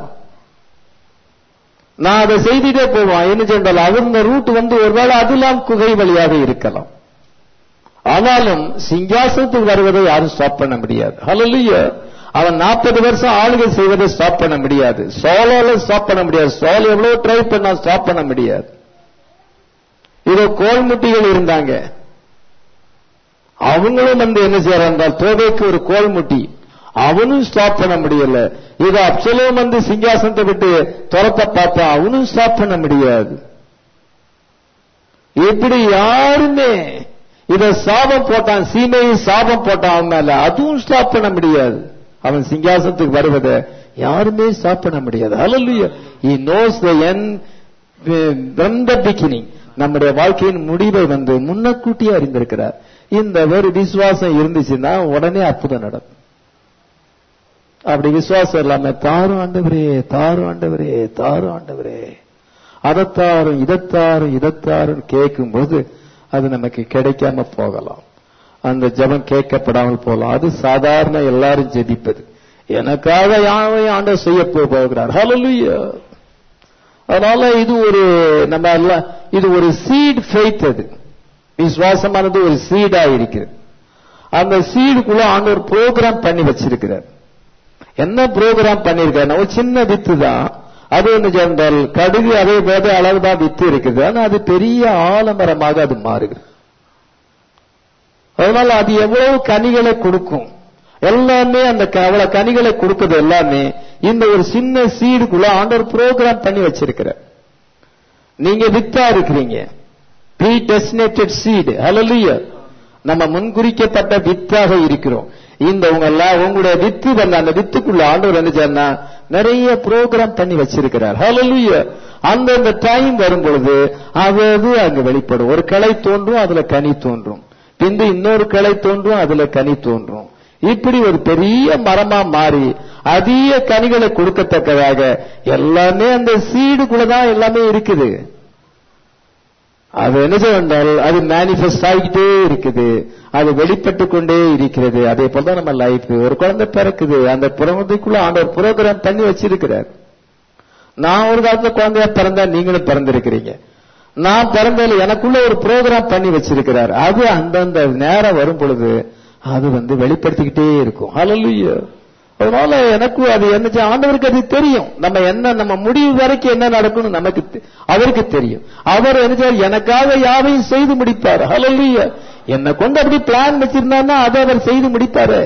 Speaker 1: நான் அதை செய்துட்டே போவான் என்ன சென்றால் அவர் இந்த ரூட் வந்து ஒருவேளை அதுலாம் குகை வழியாக இருக்கலாம் ஆனாலும் சிங்காசனத்துக்கு வருவதை யாரும் ஸ்டாப் பண்ண முடியாது ஹalleluya அவன் நாற்பது வருஷம் ஆளுகை செய்வதை ஸ்டாப் பண்ண முடியாது சோலோல ஸ்டாப் பண்ண முடியாது சோலோ எவ்வளவு ட்ரை பண்ணா ஸ்டாப் பண்ண முடியாது இதோ கோல்முட்டிகள் இருந்தாங்க அவங்களும் வந்து என்ன செய்யறாங்க என்றால் தோகைக்கு ஒரு கோல்முட்டி அவனும் ஸ்டாப் பண்ண முடியல இது அப்சலோம் வந்து சிங்காசனத்தை விட்டு துரத்த பார்த்தா அவனும் ஸ்டாப் பண்ண முடியாது இப்படி யாருமே இத சாபம் போட்டான் சீமையை சாபம் போட்டான் அவன் மேல அதுவும் ஸ்டாப் பண்ண முடியாது அவன் சிங்காசனத்துக்கு வருவதை யாருமே ஸ்டாப் பண்ண முடியாது ஹalleluya he knows the end uh, from the beginning நம்முடைய வாழ்க்கையின் முடிவை வந்து முன்னக்கூட்டியே அறிந்திருக்கிறார் இந்த ஒரு விசுவாசம் இருந்துச்சுன்னா உடனே அற்புதம் நடக்கும் அப்படி விசுவாசம் இல்லாம தாரும் ஆண்டவரே தாரும் ஆண்டவரே தாரும் ஆண்டவரே அதத்தாரும் இதத்தாரும் இதத்தாரும் கேட்கும்போது அது நமக்கு கிடைக்காம போகலாம் அந்த ஜெபம் கேட்கப்படாமல் போகலாம் அது சாதாரண எல்லாரும் ஜெபிப்பது எனக்காக யாவையும் ஆண்டவர் செய்ய போ- போகிறார் ஹalleluya அதனால இது ஒரு நம்ம எல்லாம் இது ஒரு சீட் ஃபெய்த் அது விசுவாசமானது ஒரு சீடா இருக்கிறது அந்த சீடுக்குள்ள ஆண்டவர் ப்ரோக்ராம் பண்ணி வச்சிருக்கிறார் என்ன ப்ரோக்ராம் பண்ணிருக்காரு ஒரு சின்ன வித்து தான் அது ஒன்று சொன்னால் கடுகு அதே போத அளவு தான் வித்து இருக்குது ஆனா அது பெரிய ஆலமரமாக அது மாறுகிறது அதனால அது எவ்வளவு கனிகளை கொடுக்கும் எல்லாமே அந்த க- அவ்வளவு கனிகளை கொடுக்குது எல்லாமே இந்த ஒரு சின்ன சீடுக்குள்ள ஆண்டவர் ப்ரோக்ராம் பண்ணி வச்சிருக்கிறார் நீங்க வித்தா இருக்கிறீங்க ப்ரீ டெஸ்டினேட்டட் சீடு ஹalleluya நம்ம முன்குறிக்கப்பட்ட வித்தாக இருக்கிறோம் இந்த உங்க எல்லாம் உங்களுடைய வித்து வந்த அந்த வித்துக்குள்ள ஆண்டவர் என்ன செய்யறா நிறைய ப்ரோக்ராம் பண்ணி வச்சிருக்கிறார் ஹalleluya அந்தந்த டைம் வரும் பொழுது அது அது அங்க வெளிப்படும் ஒரு கிளை தோன்றும் அதுல கனி தோன்றும் பின்பு இன்னொரு கிளை தோன்றும் அதுல கனி தோன்றும் இப்படி ஒரு பெரிய மரமா மாறி அதிக கனிகளை கொடுக்கத்தக்கதாக எல்லாமே அந்த சீடுக்குள்ளதான் எல்லாமே இருக்குது அது என்ன செய்தால் அது மேனிஃபெஸ்ட் ஆகிட்டே இருக்குது அது வெளிப்பட்டு கொண்டே இருக்கிறது அதே போல தான் நம்ம லைஃப் ஒரு குழந்தை பிறக்குது அந்த குழந்தைக்குள்ள ஆண்டவர் புரோகிராம் பண்ணி வச்சிருக்கிறார் நான் ஒரு காலத்துல குழந்தையா பிறந்தா நீங்களும் பிறந்திருக்கிறீங்க நான் பிறந்ததுல எனக்குள்ள ஒரு ப்ரோக்ராம் பண்ணி வச்சிருக்கிறார் அது அந்தந்த நேரம் வரும் பொழுது அது வந்து வெளிப்படுத்திக்கிட்டே இருக்கும் ஹalleluya அதனால எனக்கு அது என்ன செய்ய- ஆண்டவருக்கு அது தெரியும் நம்ம என்ன நம்ம முடிவு வரைக்கும் என்ன நடக்கணும் நமக்கு தெ- அவருக்கு தெரியும் அவர் என்ன செய்வார்? எனக்காக யாவையும் செய்து முடிப்பார் ஹalleluya என்னை கொண்டு அப்படி பிளான் வச்சிருந்தாருன்னா அதை அவர் செய்து முடிப்பாரு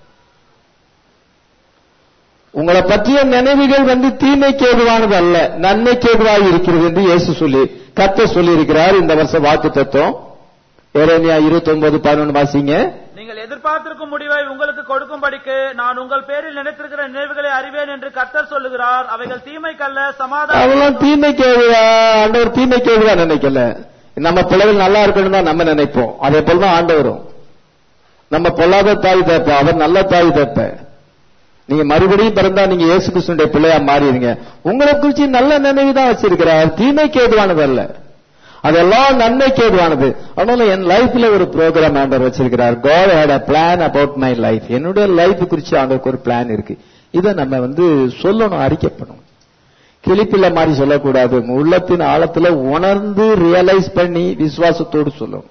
Speaker 1: உங்களை பற்றிய நினைவுகள் வந்து தீமைக்கு ஏதுவானது அல்ல நன்மைக்கு ஏதுவாக இருக்கிறது என்று இயேசு சொல்லி கத்த சொல்லி இருக்கிறார் இந்த வருஷம் வாக்கு தத்துவம் எரேமியா இருபத்தி ஒன்பது பதினொன்று வாசிங்க
Speaker 2: நீங்கள் எதிர்பார்த்திருக்கும் முடிவை உங்களுக்கு கொடுக்கும்படிக்கு நான் உங்கள் பேரில் நினைத்திருக்கிற நினைவுகளை அறிவேன் என்று கர்த்தர் சொல்லுகிறார் அவைகள் தீமைக்கல்ல சமாதானம்
Speaker 1: அவெல்லாம் தீமைக்கு ஏதுவா ஆண்டவர் தீமைக்கு ஏதுவா நினைக்கல நம்ம பிள்ளைகள் நல்லா இருக்கணும் தான் நம்ம நினைப்போம் அதே போல தான் ஆண்டவரும் நம்ம பொல்லாத தாய் தப்ப அவர் நல்ல தாய் தப்ப நீங்க மறுபடியும் பிறந்தா நீங்க இயேசு கிறிஸ்துடைய பிள்ளையா மாறிடுங்க உங்களை குறிச்சு நல்ல நினைவு தான் வச்சிருக்கிறார் தீமைக்கு ஏதுவானது அல்ல அதெல்லாம் நன்மைக்கு ஏதுவானது அதனால என் லைஃப்ல ஒரு ப்ரோக்ராம் ஆண்டவர் வச்சிருக்கிறார் God had a plan about my life என்னுடைய லைஃப் குறிச்சு ஆண்டவருக்கு ஒரு பிளான் இருக்கு இதை நம்ம வந்து சொல்லணும் அறிக்கப்படணும் கிளிப்பில்ல மாதிரி சொல்லக்கூடாது உள்ளத்தின் ஆழத்துல உணர்ந்து ரியலைஸ் பண்ணி விசுவாசத்தோடு சொல்லணும்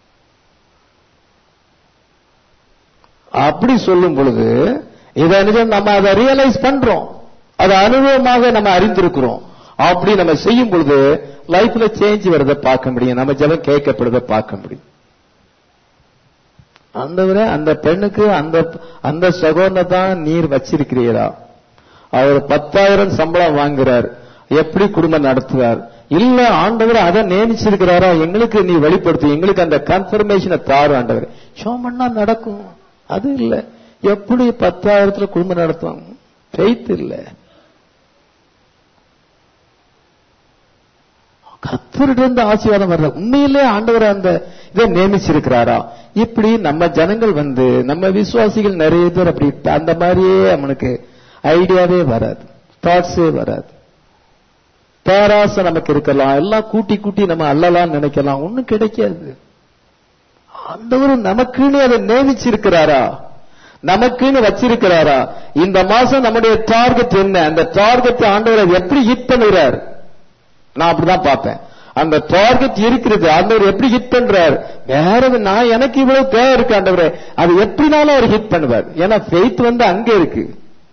Speaker 1: அப்படி சொல்லும் பொழுது இதை என்ன நம்ம அதை ரியலைஸ் பண்றோம் அதை அனுபவமாக நம்ம அறிந்திருக்கிறோம் அப்படி நம்ம செய்யும் பொழுது லைஃப்ல சேஞ்ச் வரதை பார்க்க முடியும் நம்ம ஜெபம் கேட்கப்படுறதை பார்க்க முடியும் ஆண்டவரே அந்த பெண்ணுக்கு அந்த அந்த சகோதரனை தான் நீர் வச்சிருக்கிறீரா அவர் பத்தாயிரம் சம்பளம் வாங்குறார் எப்படி குடும்பம் நடத்துறார் இல்ல ஆண்டவர் அதை நியமிச்சிருக்கிறாரா எங்களுக்கு நீ வெளிப்படுத்து எங்களுக்கு அந்த கன்ஃபர்மேஷனை தாரு ஆண்டவர் சோமன்னா நடக்கும் அது இல்ல எப்படி பத்தாயிரத்துல குடும்பம் நடத்துவாங்க ஃபெய்த் இல்ல கத்தரிடம் இருந்து ஆசீர்வாதம் வரல உண்மையிலே ஆண்டவர் அந்த இதை நியமிச்சிருக்கிறாரா இப்படி நம்ம ஜனங்கள் வந்து நம்ம விசுவாசிகள் நிறைய பேர் அப்படி அந்த மாதிரியே அவனுக்கு ஐடியாவே வராது தாட்ஸே வராது பேராசை நமக்கு இருக்கலாம் எல்லாம் கூட்டி கூட்டி நம்ம அல்லலாம் நினைக்கலாம் ஒண்ணும் கிடைக்காது ஆண்டவர் நமக்குன்னு அதை நியமிச்சிருக்கிறாரா நமக்குன்னு வச்சிருக்கிறாரா இந்த மாசம் நம்முடைய டார்கெட் என்ன அந்த டார்கெட் ஆண்டவர் எப்படி ஹிட் பண்ணுகிறார் நான் அப்படிதான் பார்ப்பேன் அந்த டார்கெட் இருக்கிறது ஆண்டவர் எப்படி ஹிட் பண்றார் வேற எது- நான் எனக்கு இவ்வளவு தேவை இருக்கு ஆண்டவரே அது எப்படினாலும் அவர் ஹிட் பண்ணுவார் ஏன்னா ஃபெய்த் வந்து அங்க இருக்கு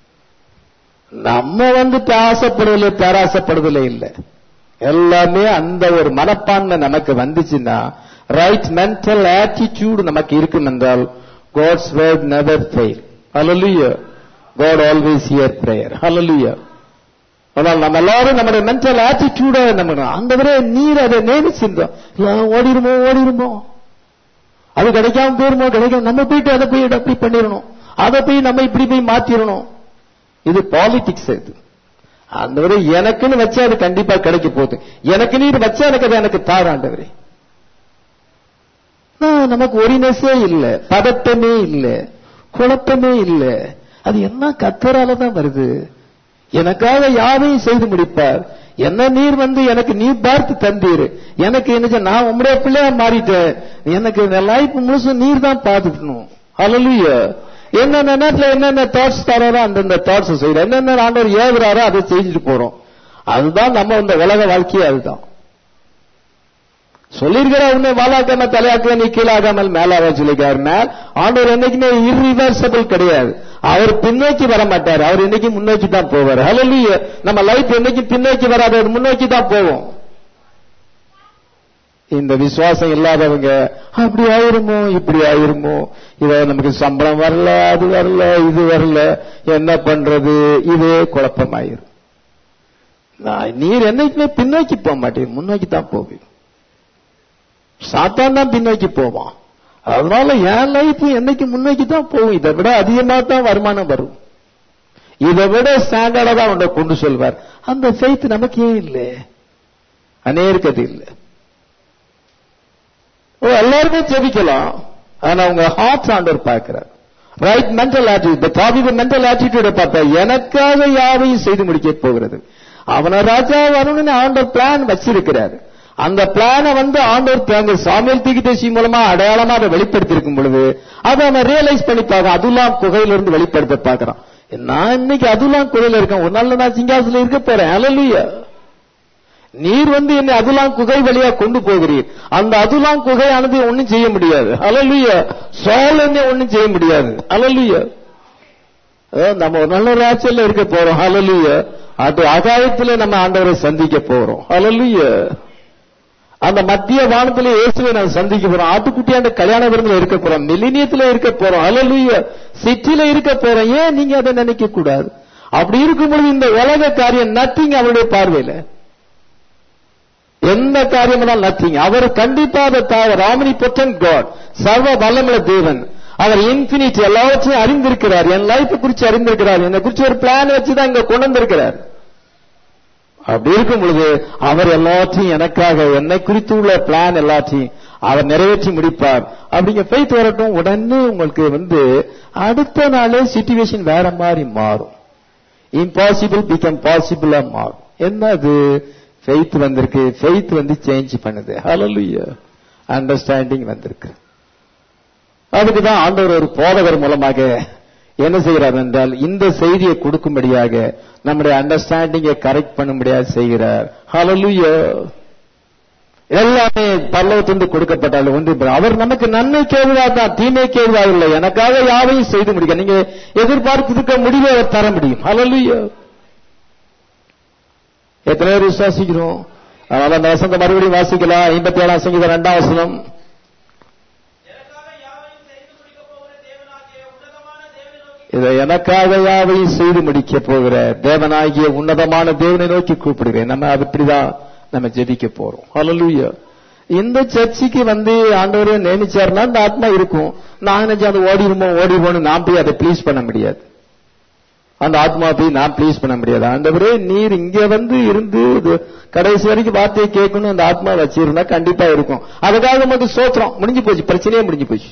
Speaker 1: நம்ம வந்து ஆசைப்படுவதில்லை பேராசைப்படுவதில்லை இல்லை எல்லாமே அந்த ஒரு மனப்பான்மை நமக்கு வந்துச்சுன்னா ரைட் மென்டல் ஆட்டிடியூட் நமக்கு இருக்கும் என்றால் காட்ஸ் வேர்ட் நெவர் ஃபெயில் ஹalleluya God always hear prayer hallelujah ஆனால் நம்ம எல்லாரும் நம்முடைய மென்டல் ஆட்டிடியூட நம்ம ஆண்டவரே நீர் அதை நேமிச்சிருந்தோம் எல்லாம் ஓடிருமோ ஓடிருமோ அது கிடைக்காம போயிருமோ கிடைக்காம நம்ம போயிட்டு அதை போய் அப்படி பண்ணிடணும் அதை போய் நம்ம இப்படி போய் மாத்திரணும் இது பாலிடிக்ஸ் இது ஆண்டவரே எனக்குன்னு வச்சா அது கண்டிப்பா கிடைக்க போகுது எனக்கு நீர் வச்சா எனக்கு அது எனக்கு தார ஆண்டவரே நான் நமக்கு ஒரினஸே இல்ல பதட்டமே இல்ல குழப்பமே இல்ல அது என்ன கத்தரால தான் வருது எனக்காக யாவையும் செய்து முடிப்பார் என்ன நீர் வந்து எனக்கு நீர் பார்த்து தந்தீர் எனக்கு என்ன நான் உம்முடைய பிள்ளையா மாறிட்டேன் எனக்கு இந்த லைஃப் முழுசும் நீர் தான் பார்த்துக்கணும் ஹalleluya என்னென்ன நேரத்துல என்னென்ன தாட்ஸ் தராரோ அந்தந்த தாட்ஸ் செய்யறோம் என்னென்ன ஆண்டவர் ஏவுறாரோ அதை செஞ்சுட்டு போறோம் அதுதான் நம்ம இந்த உலக வாழ்க்கையே அதுதான் சொல்லிருக்கிற உன்னை வாழாக்காம தலையாக்க நீ கீழாகாமல் மேலாக சொல்லிக்கிறார் மேல் ஆண்டவர் என்னைக்குமே இர்ரிவர்சபிள் கிடையாது அவர் பின்னோக்கி வர மாட்டார் அவர் என்னைக்கு முன்னோக்கி தான் போவார் ஹalleluya நம்ம லைஃப் என்னைக்கு பின்னோக்கி வராது அது முன்னோக்கி தான் போவோம் இந்த விசுவாசம் இல்லாதவங்க அப்படி ஆயிருமோ இப்படி ஆயிருமோ இத நமக்கு சம்பளம் வரல அது வரல இது வரல என்ன பண்றது இதே குழப்பமாயிரும் நான் நீர் என்னைக்குமே பின்னோக்கி போக மாட்டேன் முன்னோக்கி தான் போவீங்க சாத்தான் தான் பின்னோக்கி போவான் அதனால என் லைஃப் என்னைக்கு முன்னோக்கி தான் போகும் இதை விட அதிகமா தான் வருமானம் வரும் இதை விட ஸ்டாண்டர்டா தான் உன்னை கொண்டு சொல்வார் அந்த ஃபெய்த் நமக்கு ஏன் இல்லை அநேருக்கு அது இல்லை ஓ எல்லாருமே ஜெபிக்கலாம் ஆனா உங்க ஹார்ட் ஆண்டவர் பார்க்கிறார் ரைட் மென்டல் ஆட்டிடியூட் தாவித மென்டல் ஆட்டிடியூட பார்த்தா எனக்காக யாவையும் செய்து முடிக்க போகிறது அவனை ராஜா வரணும்னு ஆண்டவர் பிளான் வச்சிருக்கிறார் அந்த பிளானை வந்து ஆண்டவர் அங்க சாமியல் தீகிதேசி மூலமா அடையாளமா அதை வெளிப்படுத்தி இருக்கும் பொழுது அதை அவன் ரியலைஸ் பண்ணி பார்க்க அதுலாம் குகையிலிருந்து வெளிப்படுத்த பார்க்கறான் நான் இன்னைக்கு அதுலாம் குகையில இருக்கேன் ஒரு நாள்ல நான் சிங்காசத்துல இருக்க போறேன் அலலுயா நீர் வந்து என்னை அதுலாம் குகை வழியா கொண்டு போகிறீர் அந்த அதுலாம் குகையானது ஒண்ணும் செய்ய முடியாது அலலுயா சோல் என்ன ஒண்ணும் செய்ய முடியாது அலலுயா நம்ம ஒரு நல்ல ராட்சியில இருக்க போறோம் அலலுயா அது ஆகாயத்துல நம்ம ஆண்டவரை சந்திக்க போறோம் அலலுயா அந்த மத்திய வானத்திலே இயேசுவை நான் சந்திக்க போறோம் ஆட்டுக்குட்டியாண்ட கல்யாண விருந்துல இருக்க போறோம் மிலினியத்துல இருக்க போறோம் அலலுயா சிட்டில இருக்க போறோம் ஏன் நீங்க அதை நினைக்க கூடாது அப்படி இருக்கும் பொழுது இந்த உலக காரியம் நத்திங் அவருடைய பார்வையில எந்த காரியமெல்லாம் நத்திங் அவர் கண்டிப்பா அதை ராமனி பொட்டன் காட் சர்வ வல்லமுள்ள தேவன் அவர் இன்பினிட் எல்லாவற்றையும் அறிந்திருக்கிறார் என் லைஃப் குறிச்சு அறிந்திருக்கிறார் என்னை குறிச்சு ஒரு பிளான் வச்சுதான் இங்க கொண்டு வந்திருக்கிறார் அப்படி இருக்கும் பொழுது அவர் எல்லாத்தையும் எனக்காக என்னை குறித்து உள்ள பிளான் எல்லாத்தையும் அவர் நிறைவேற்றி முடிப்பார் அப்படிங்க ஃபெய்த் வரட்டும் உடனே உங்களுக்கு வந்து அடுத்த நாளே சிச்சுவேஷன் வேற மாதிரி மாறும் இம்பாசிபிள் பிகம் பாசிபிளா மாறும் என்ன அது ஃபெய்த் வந்திருக்கு ஃபெய்த் வந்து சேஞ்ச் பண்ணுது ஹalleluya அண்டர்ஸ்டாண்டிங் வந்திருக்கு அதுக்கு தான் ஆண்டவர் ஒரு போதகர் மூலமாக என்ன செய்கிறார் என்றால் இந்த செய்தியை கொடுக்கும்படியாக நம்முடைய அண்டர்ஸ்டாண்டிங்கை கரெக்ட் பண்ணும்படியாக செய்கிறார் ஹalleluya எல்லாமே பல்லவத்திலிருந்து கொடுக்கப்பட்டாலும் ஒன்று அவர் நமக்கு நன்மை கேள்வியாக தான் தீமை கேள்வியாக இல்லை எனக்காக யாவையும் செய்து முடிக்க நீங்க எதிர்பார்த்திருக்க முடிவை அவர் தர முடியும் ஹalleluya எத்தனை பேர் விசுவாசிக்கிறோம் அதனால அந்த வசந்த மறுபடியும் வாசிக்கலாம் ஐம்பத்தி ஏழாம் சங்கீதம் ரெண்டாம் வசனம்
Speaker 2: எனக்காக யாவையும் செய்து முடிக்கப் போகிற தேவனாகிய உன்னதமான தேவனை நோக்கி
Speaker 1: இதை எனக்காக யாவையும் செய்து முடிக்க போகிற தேவனாகிய உன்னதமான தேவனை நோக்கி கூப்பிடுகிறேன் நம்ம அப்படிதான் நம்ம ஜெபிக்க போறோம் ஹalleluya இந்த சர்ச்சுக்கு வந்து ஆண்டவரே நியமிச்சாருன்னா இந்த ஆத்மா இருக்கும் நான் நினைச்சு அது ஓடிடுமோ ஓடிடுமோன்னு நான் போய் அதை ப்ளீஸ் பண்ண முடியாது அந்த ஆத்மா போய் நான் ப்ளீஸ் பண்ண முடியாது ஆண்டவரே நீர் இங்க வந்து இருந்து இது கடைசி வரைக்கும் வார்த்தையை கேட்கணும் அந்த ஆத்மா வச்சிருந்தா கண்டிப்பா இருக்கும் அதுக்காக நமக்கு சோத்திரம் முடிஞ்சு போச்சு பிரச்சனையே முடிஞ்சு போச்சு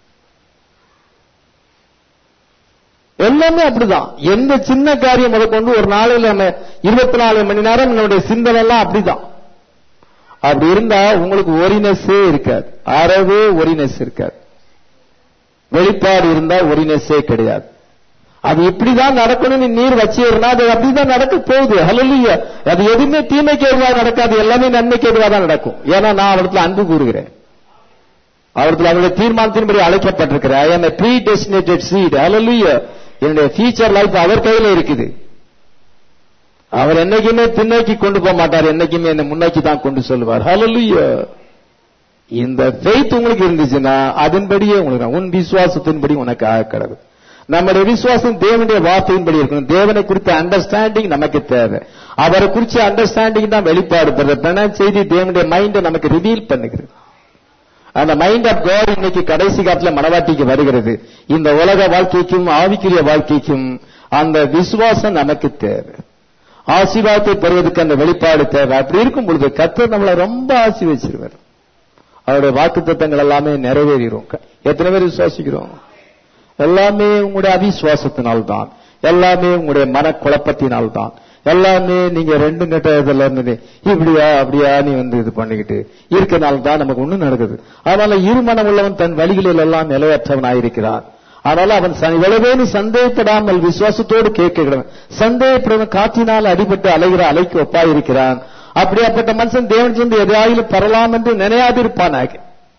Speaker 1: எல்லாமே அப்படிதான் எந்த சின்ன காரியம் முத கொண்டு ஒரு நாளையில நம்ம இருபத்தி நாலு மணி நேரம் நம்மளுடைய சிந்தனை எல்லாம் அப்படிதான் அப்படி இருந்தா உங்களுக்கு ஒரினஸே இருக்காது அறவே ஒரினஸ் இருக்காது வெளிப்பாடு இருந்தா ஒரினஸே கிடையாது அது இப்படிதான் நடக்கணும்னு நீர் வச்சிருந்தா அது அப்படிதான் நடக்க போகுது ஹalleluya அது எதுவுமே தீமைக்கு எதுவா நடக்காது எல்லாமே நன்மைக்கு எதுவா தான் நடக்கும் ஏன்னா நான் அவரிடத்துல அன்பு கூறுகிறேன் அவரிடத்துல அவருடைய தீர்மானத்தின்படி அழைக்கப்பட்டிருக்கிறேன் I am predestinated seed ஹalleluya என்னுடைய ஃபியூச்சர் லைஃப் அவர் கையில இருக்குது அவர் என்னைக்குமே பின்னோக்கி கொண்டு போக மாட்டார் என்னைக்குமே என்னை முன்னோக்கி தான் கொண்டு சொல்லுவார் ஹalleluya இந்த ஃபெய்த் உங்களுக்கு இருந்துச்சுன்னா அதன்படியே உங்களுக்கு உன் விசுவாசத்தின்படி உனக்கு ஆக கிடக்கும் நம்முடைய விசுவாசம் தேவனுடைய வார்த்தையின்படி இருக்கணும் தேவனை குறித்த அண்டர்ஸ்டாண்டிங் நமக்கு தேவை அவரை குறிச்ச அண்டர்ஸ்டாண்டிங் தான் வெளிப்பாடு பெற செய்தி தேவனுடைய மைண்டை நமக்கு ரிவீல் பண்ணுகிறது அந்த மைண்ட் ஆஃப் காட் இன்னைக்கு கடைசி காலத்துல மனவாட்டிக்கு வருகிறது இந்த உலக வாழ்க்கைக்கும் ஆவிக்குரிய வாழ்க்கைக்கும் அந்த விசுவாசம் நமக்கு தேவை ஆசீர்வாதத்தை பெறுவதற்கு அந்த வெளிப்பாடு தேவை அப்படி இருக்கும் பொழுது கத்தர் நம்மளை ரொம்ப ஆசீர்வச்சிருவார் அவருடைய வாக்கு தத்தங்கள் எல்லாமே நிறைவேறிடும் எத்தனை பேர் விசுவாசிக்கிறோம் எல்லாமே உங்களுடைய அவிசுவாசத்தினால்தான் எல்லாமே உங்களுடைய மனக்குழப்பத்தினால் தான் எல்லாமே நீங்க ரெண்டு கட்டத்துல இருந்து இப்படியா அப்படியா நீ வந்து இது பண்ணிக்கிட்டு இருக்கனால தான் நமக்கு ஒண்ணு நடக்குது அதனால இருமனம் உள்ளவன் தன் வழிகளில் எல்லாம் நிலையற்றவனாயிருக்கிறான் அதனால அவன் எவ்வளவேனு சந்தேகப்படாமல் விசுவாசத்தோடு கேட்கிறவன் சந்தேகப்படுவன் காற்றினால் அடிபட்டு அலைகிற அலைக்கு ஒப்பாயிருக்கிறான் அப்படியாப்பட்ட மனுஷன் தேவன் சென்று எதையாயிலும் பெறலாம் என்று நினையாதிருப்பானாக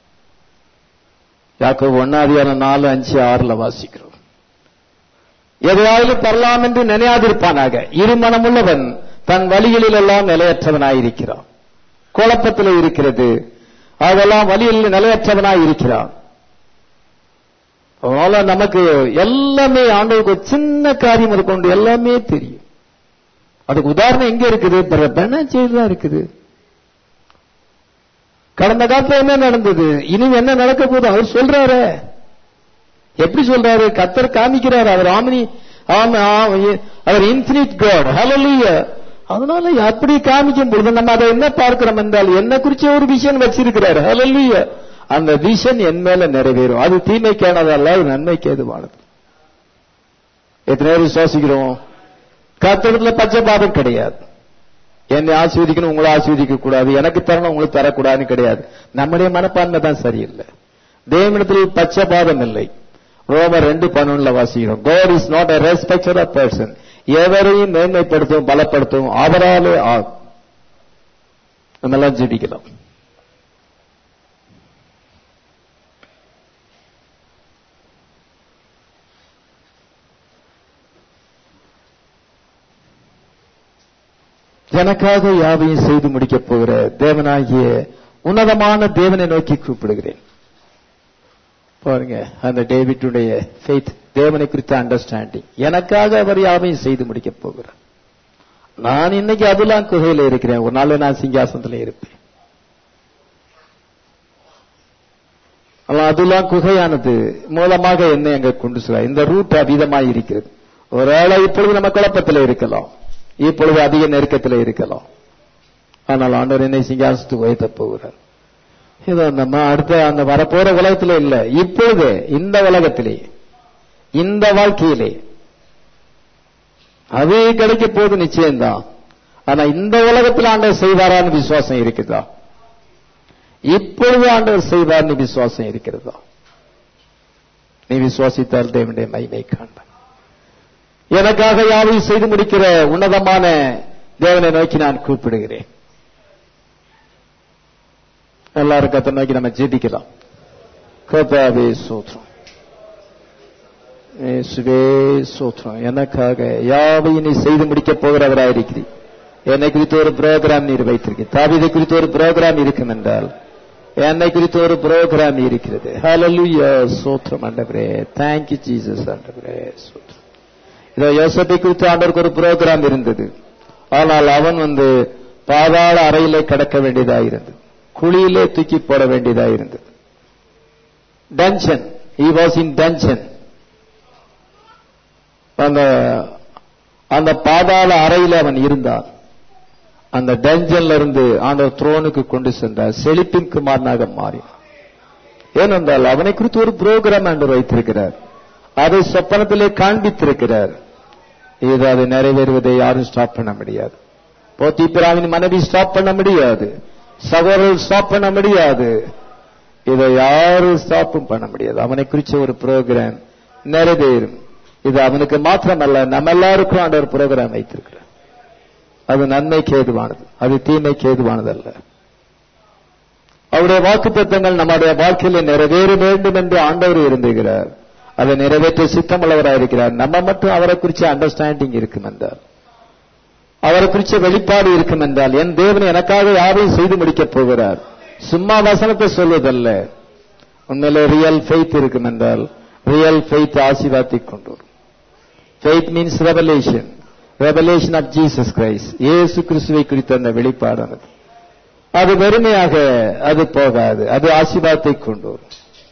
Speaker 1: யாக்கோ ஒன்னாதியான நாலு அஞ்சு ஆறுல வாசிக்கிறோம் எதையாவது பெறலாம் என்று நினையாதிருப்பானாக இருமனமுள்ளவன் தன் வழிகளில் எல்லாம் நிலையற்றவனாயிருக்கிறான் குழப்பத்தில் இருக்கிறது அதெல்லாம் வழியில் நிலையற்றவனாய் இருக்கிறான் அதனால நமக்கு எல்லாமே ஆண்டவருக்கு ஒரு சின்ன காரியம் இருக்கொண்டு எல்லாமே தெரியும் அதுக்கு உதாரணம் எங்க இருக்குது பெனாச்சேரி தான் இருக்குது கடந்த காலத்துல என்ன நடந்தது இனி என்ன நடக்க போகுது அவர் சொல்றாரு எப்படி சொல்றாரு கத்தர் காமிக்கிறார் அவர் ஆமினி அவர் இன்ஃபினிட் காட் ஹலோலிய அதனால அப்படி காமிக்கும் பொழுது நம்ம அதை என்ன பார்க்கிறோம் என்றால் என்ன குறிச்ச ஒரு விஷயம் வச்சிருக்கிறார் ஹலோலிய அந்த விஷன் என் மேல நிறைவேறும் அது தீமைக்கானதல்ல அது நன்மைக்கு எதுவானது எத்தனை பேர் விசுவாசிக்கிறோம் கத்திரத்துல பச்சைபாதம் கிடையாது என்னை ஆஸ்வதிக்கணும் உங்களை ஆஸ்வதிக்க கூடாது எனக்கு தரணும் உங்களுக்கு தரக்கூடாதுன்னு கிடையாது நம்முடைய மனப்பான்மை தான் சரியில்லை தேவனிடத்தில் பச்சைபாதம் இல்லை ரோமர் ரெண்டு பன்னெண்டுல வாசிக்கிறோம் God is not a respecter of person எவரையும் மேன்மைப்படுத்தும் பலப்படுத்தும் அவராலே ஆகும் நம்ம எல்லாம் ஜெபிக்கலாம் எனக்காக யாவையும் செய்து முடிக்கப் போகிற தேவனாகிய உன்னதமான தேவனை நோக்கி கூப்பிடுகிறேன் பாருங்க அந்த டேவிட்டுடைய ஃபெய்த் தேவனை குறித்த அண்டர்ஸ்டாண்டிங் எனக்காக அவர் யாவையும் செய்து முடிக்கப் போகிறார் நான் இன்னைக்கு அதுலாம் குகையில இருக்கிறேன் ஒரு நாள் நான் சிங்காசனத்தில் இருப்பேன் அதுலாம் குகையானது மூலமாக என்ன எங்க கொண்டு செல்ல இந்த ரூட் அதீதமாய் இருக்கிறது ஒரு வேளை இப்பொழுது நம்ம குழப்பத்தில் இருக்கலாம் இப்பொழுது அதிக நெருக்கத்தில் இருக்கலாம் ஆனால் ஆண்டவர் என்னை சிங்காசத்துக்கு உயர்த்த போகிறார் இதோ நம்ம அடுத்த அந்த வரப்போற உலகத்துல இல்ல இப்பொழுது இந்த உலகத்திலே இந்த வாழ்க்கையிலே அது கிடைக்க போது நிச்சயம்தான் ஆனா இந்த உலகத்தில் ஆண்டவர் செய்வாரான்னு விசுவாசம் இருக்குதா இப்பொழுது ஆண்டவர் செய்வார்னு விசுவாசம் இருக்கிறதா நீ விசுவாசித்தால் தேவனுடைய மைமை காண்பார் எனக்காக யாவையும் செய்து முடிக்கிற உன்னதமான தேவனை நோக்கி நான் கூப்பிடுகிறேன் எல்லாரும் கத்த நோக்கி நம்ம ஜெபிக்கலாம் கதாவே சோத்ரம் சுவே சோத்ரம் எனக்காக யாவையும் நீ செய்து முடிக்கப் போகிறவராயிருக்கிறீர் என்னை குறித்து ஒரு புரோகிராம் நீர் வைத்திருக்க தாவிதை குறித்து ஒரு புரோகிராம் இருக்கும் என்றால் என்னை குறித்து ஒரு புரோகிராம் இருக்கிறது ஹalleluya சோத்ரம் ஆண்டவரே thank you ஜீசஸ் ஆண்டவரே சோத்ரம் இதோ யோசப்பை குறித்து ஆண்டவருக்கு ஒரு புரோகிராம் இருந்தது ஆனால் அவன் வந்து பாதாள அறையிலே கடக்க வேண்டியதாக இருந்தது குழியிலே தூக்கி போட வேண்டியதாக இருந்தது dungeon he was in dungeon அந்த அந்த பாதாள அறையில அவன் இருந்தான் அந்த டஞ்சன்ல இருந்து ஆண்டவர் த்ரோனுக்கு கொண்டு சென்றார் செழிப்பின் குமாரனாக மாறினான் ஏனென்றால் அவனை குறித்து ஒரு புரோகிராம் ஆண்டவர் வைத்திருக்கிறார் அதை சொப்பனத்திலே காண்பித்திருக்கிறார் இது அதை நிறைவேறுவதை யாரும் ஸ்டாப் பண்ண முடியாது போத்திபிராவின் மனைவி ஸ்டாப் பண்ண முடியாது சகோதரர்கள் ஸ்டாப் பண்ண முடியாது இதை யாரும் ஸ்டாப்பும் பண்ண முடியாது அவனை குறிச்ச ஒரு ப்ரோக்ராம் நிறைவேறும் இது அவனுக்கு மாத்திரமல்ல நம்ம எல்லாருக்கும் ஆண்டவர் புரோகிராம் வைத்திருக்கிறார் அது நன்மைக்கு ஏதுவானது அது தீமைக்கு ஏதுவானது அல்ல அவருடைய வாக்கு தத்தங்கள் நம்முடைய வாழ்க்கையில நிறைவேற வேண்டும் என்று ஆண்டவர் இருந்துகிறார் அதை நிறைவேற்ற சித்தமுள்ளவராயிருக்கிறார் நம்ம மட்டும் அவரை குறிச்ச அண்டர்ஸ்டாண்டிங் இருக்கும் என்றால் அவரை குறிச்ச வெளிப்பாடு இருக்கும் என்றால் என் தேவன் எனக்காக யாரையும் செய்து முடிக்கப் போகிறார் சும்மா வசனத்தை சொல்வதல்ல உண்மையிலே ரியல் ஃபெய்த் இருக்கும் என்றால் ரியல் ஃபெய்த் ஆசீர்வாதத்தை கொண்டு வரும் faith means revelation revelation of Jesus Christ இயேசு கிறிஸ்துவை குறித்த அந்த வெளிப்பாடானது அது வெறுமையாக அது போகாது அது ஆசீர்வாதத்தை கொண்டு வரும்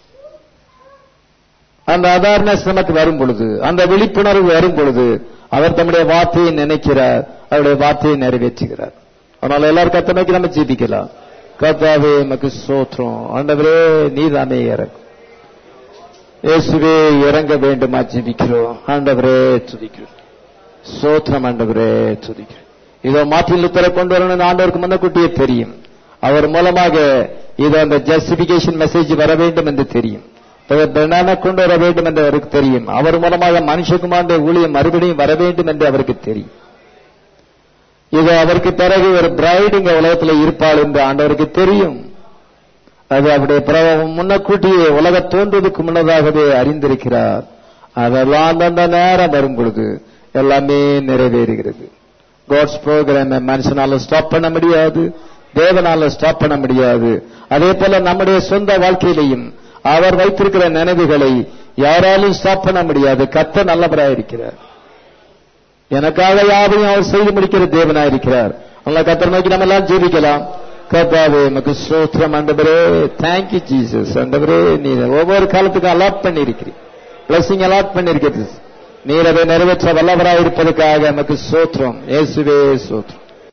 Speaker 1: அந்த அவேர்னஸ் நமக்கு வரும் பொழுது அந்த விழிப்புணர்வு வரும் பொழுது அவர் தம்முடைய வார்த்தையை நினைக்கிறார் அவருடைய வார்த்தையை நிறைவேற்றுகிறார் அதனால எல்லாரும் கத்தமைக்கு நம்ம ஜீபிக்கலாம் கர்த்தாவே நமக்கு சோத்திரம் ஆண்டவரே நீதானே இறங்கும் இயேசுவே இறங்க வேண்டுமா ஜீபிக்கிறோம் ஆண்டவரே துதிக்கிறோம் சோத்திரம் ஆண்டவரே துதிக்கிறோம் இதோ மாற்றில் உத்தர கொண்டு வரணும்னு ஆண்டவருக்கு முன்னக்கூட்டியே தெரியும் அவர் மூலமாக இது அந்த ஜஸ்டிபிகேஷன் மெசேஜ் வர வேண்டும் என்று தெரியும் பெண்ணான கொண்டு வர வேண்டும் என்று அவருக்கு தெரியும் அவர் மூலமாக மனுஷகுமாருடைய ஊழியம் மறுபடியும் வர வேண்டும் என்று அவருக்கு தெரியும் இது அவருக்கு பிறகு ஒரு பிரைடு இந்த உலகத்தில் இருப்பாள் என்று ஆண்டவருக்கு தெரியும் அது அவருடைய பிரபம் முன்னக்கூட்டியே உலக தோன்றுவதற்கு முன்னதாகவே அறிந்திருக்கிறார் அதெல்லாம் அந்தந்த நேரம் வரும் பொழுது எல்லாமே நிறைவேறுகிறது காட்ஸ் ப்ரோக்ராம் மனுஷனால ஸ்டாப் பண்ண முடியாது தேவனால ஸ்டாப் பண்ண முடியாது அதே போல நம்முடைய சொந்த வாழ்க்கையிலையும் அவர் வைத்திருக்கிற நினைவுகளை யாராலும் ஸ்டாப் பண்ண முடியாது கத்த நல்லவராயிருக்கிறார் எனக்காக யாரையும் அவர் செய்து முடிக்கிற தேவனாயிருக்கிறார் அல்ல கத்தர் நோக்கி நம்ம எல்லாம் ஜீவிக்கலாம் கர்த்தாவே நமக்கு சோத்திரம் ஆண்டவரே தேங்க்யூ ஜீசஸ் ஆண்டவரே நீ ஒவ்வொரு காலத்துக்கும் அலாட் பண்ணியிருக்கிறீர் பிளஸிங் அலாட் பண்ணியிருக்கிறது நீர் அதை நிறைவேற்ற வல்லவராயிருப்பதற்காக நமக்கு சோத்திரம் இயேசுவே சோத்திரம்